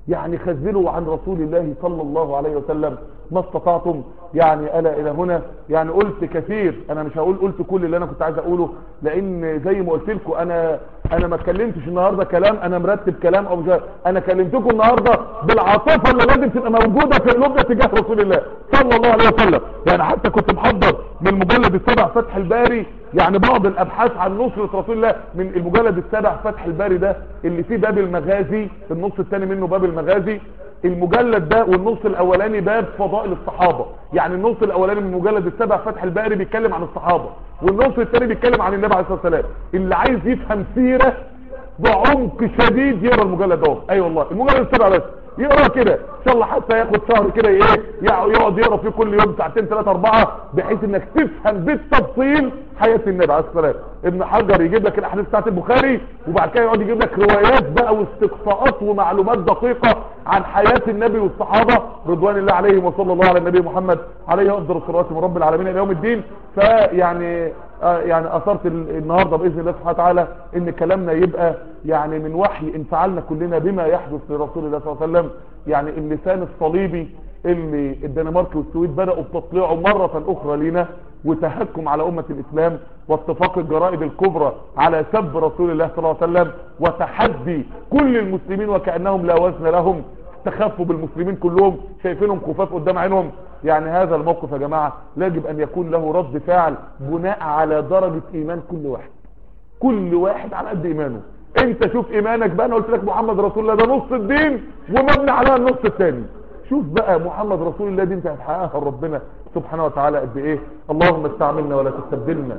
يعني خذلوا عن رسول الله صلى الله عليه وسلم ما استطعتم يعني ألا إلى هنا يعني قلت كثير أنا مش هقول قلت كل اللي أنا كنت عايز أقوله لأن زي ما قلت لكم أنا أنا ما اتكلمتش النهاردة كلام أنا مرتب كلام أو مش أنا كلمتكم النهاردة بالعاطفة اللي لازم تبقى موجودة في قلوبنا تجاه رسول الله صلى الله عليه وسلم يعني حتى كنت محضر من المجلد السابع فتح الباري يعني بعض الابحاث عن نصرة رسول الله من المجلد السابع فتح الباري ده اللي فيه باب المغازي النص الثاني منه باب المغازي المجلد ده والنص الاولاني باب فضائل الصحابة يعني النص الاولاني من المجلد السابع فتح الباري بيتكلم عن الصحابة والنص الثاني بيتكلم عن النبي عليه الصلاة والسلام اللي عايز يفهم سيرة بعمق شديد يقرا المجلد ده اي أيوة والله المجلد السابع بس يقرا كده ان شاء الله حتى ياخد شهر كده ايه يقعد يقرا فيه كل يوم ساعتين ثلاثة اربعة بحيث انك تفهم بالتفصيل حياة النبي عليه الصلاة والسلام ابن حجر يجيب لك الاحاديث بتاعت البخاري وبعد كده يقعد يجيب لك روايات بقى واستقصاءات ومعلومات دقيقة عن حياة النبي والصحابة رضوان الله عليهم وصلى الله على النبي محمد عليه افضل الصلوات من رب العالمين الى يوم الدين فيعني آه يعني اثرت النهاردة باذن الله سبحانه وتعالى ان كلامنا يبقى يعني من وحي انفعلنا كلنا بما يحدث لرسول الله صلى الله عليه وسلم يعني اللسان الصليبي اللي الدنمارك والسويد بدأوا بتطليعه مرة اخرى لنا وتهكم على امة الاسلام واتفاق الجرائد الكبرى على سب رسول الله صلى الله عليه وسلم وتحدي كل المسلمين وكأنهم لا وزن لهم تخفوا بالمسلمين كلهم شايفينهم خفاف قدام عينهم يعني هذا الموقف يا جماعة يجب ان يكون له رد فعل بناء على درجة ايمان كل واحد كل واحد على قد ايمانه انت شوف ايمانك بقى انا قلت لك محمد رسول الله ده نص الدين ومبني عليها النص الثاني شوف بقى محمد رسول الله دي انت هتحققها ربنا سبحانه وتعالى قد ايه اللهم استعملنا ولا تستبدلنا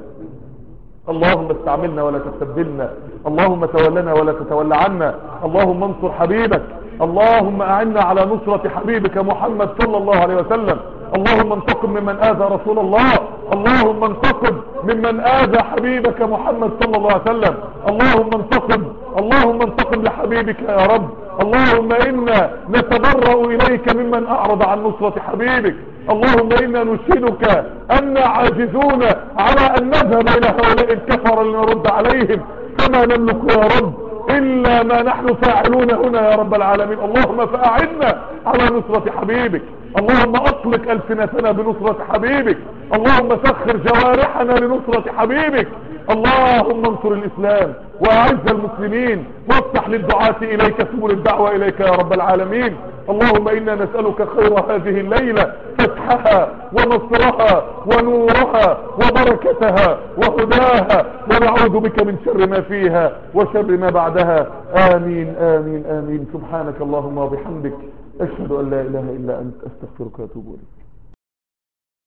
اللهم استعملنا ولا تستبدلنا اللهم تولنا ولا تتولى عنا اللهم انصر حبيبك اللهم اعنا على نصرة حبيبك محمد صلى الله عليه وسلم اللهم انتقم ممن اذى رسول الله اللهم انتقم ممن اذى حبيبك محمد صلى الله عليه وسلم اللهم انتقم اللهم انتقم لحبيبك يا رب اللهم انا نتبرأ اليك ممن اعرض عن نصرة حبيبك اللهم انا نشهدك انا عاجزون على ان نذهب الى هؤلاء الكفر لنرد عليهم كما نملك يا رب الا ما نحن فاعلون هنا يا رب العالمين اللهم فاعنا على نصرة حبيبك اللهم اطلق السنتنا بنصرة حبيبك اللهم سخر جوارحنا لنصرة حبيبك اللهم انصر الاسلام واعز المسلمين وافتح للدعاة اليك سبل الدعوة اليك يا رب العالمين اللهم انا نسألك خير هذه الليلة فتحها ونصرها ونورها وبركتها وهداها ونعوذ بك من شر ما فيها وشر ما بعدها امين امين امين سبحانك اللهم وبحمدك اشهد ان لا اله الا انت استغفرك واتوب اليك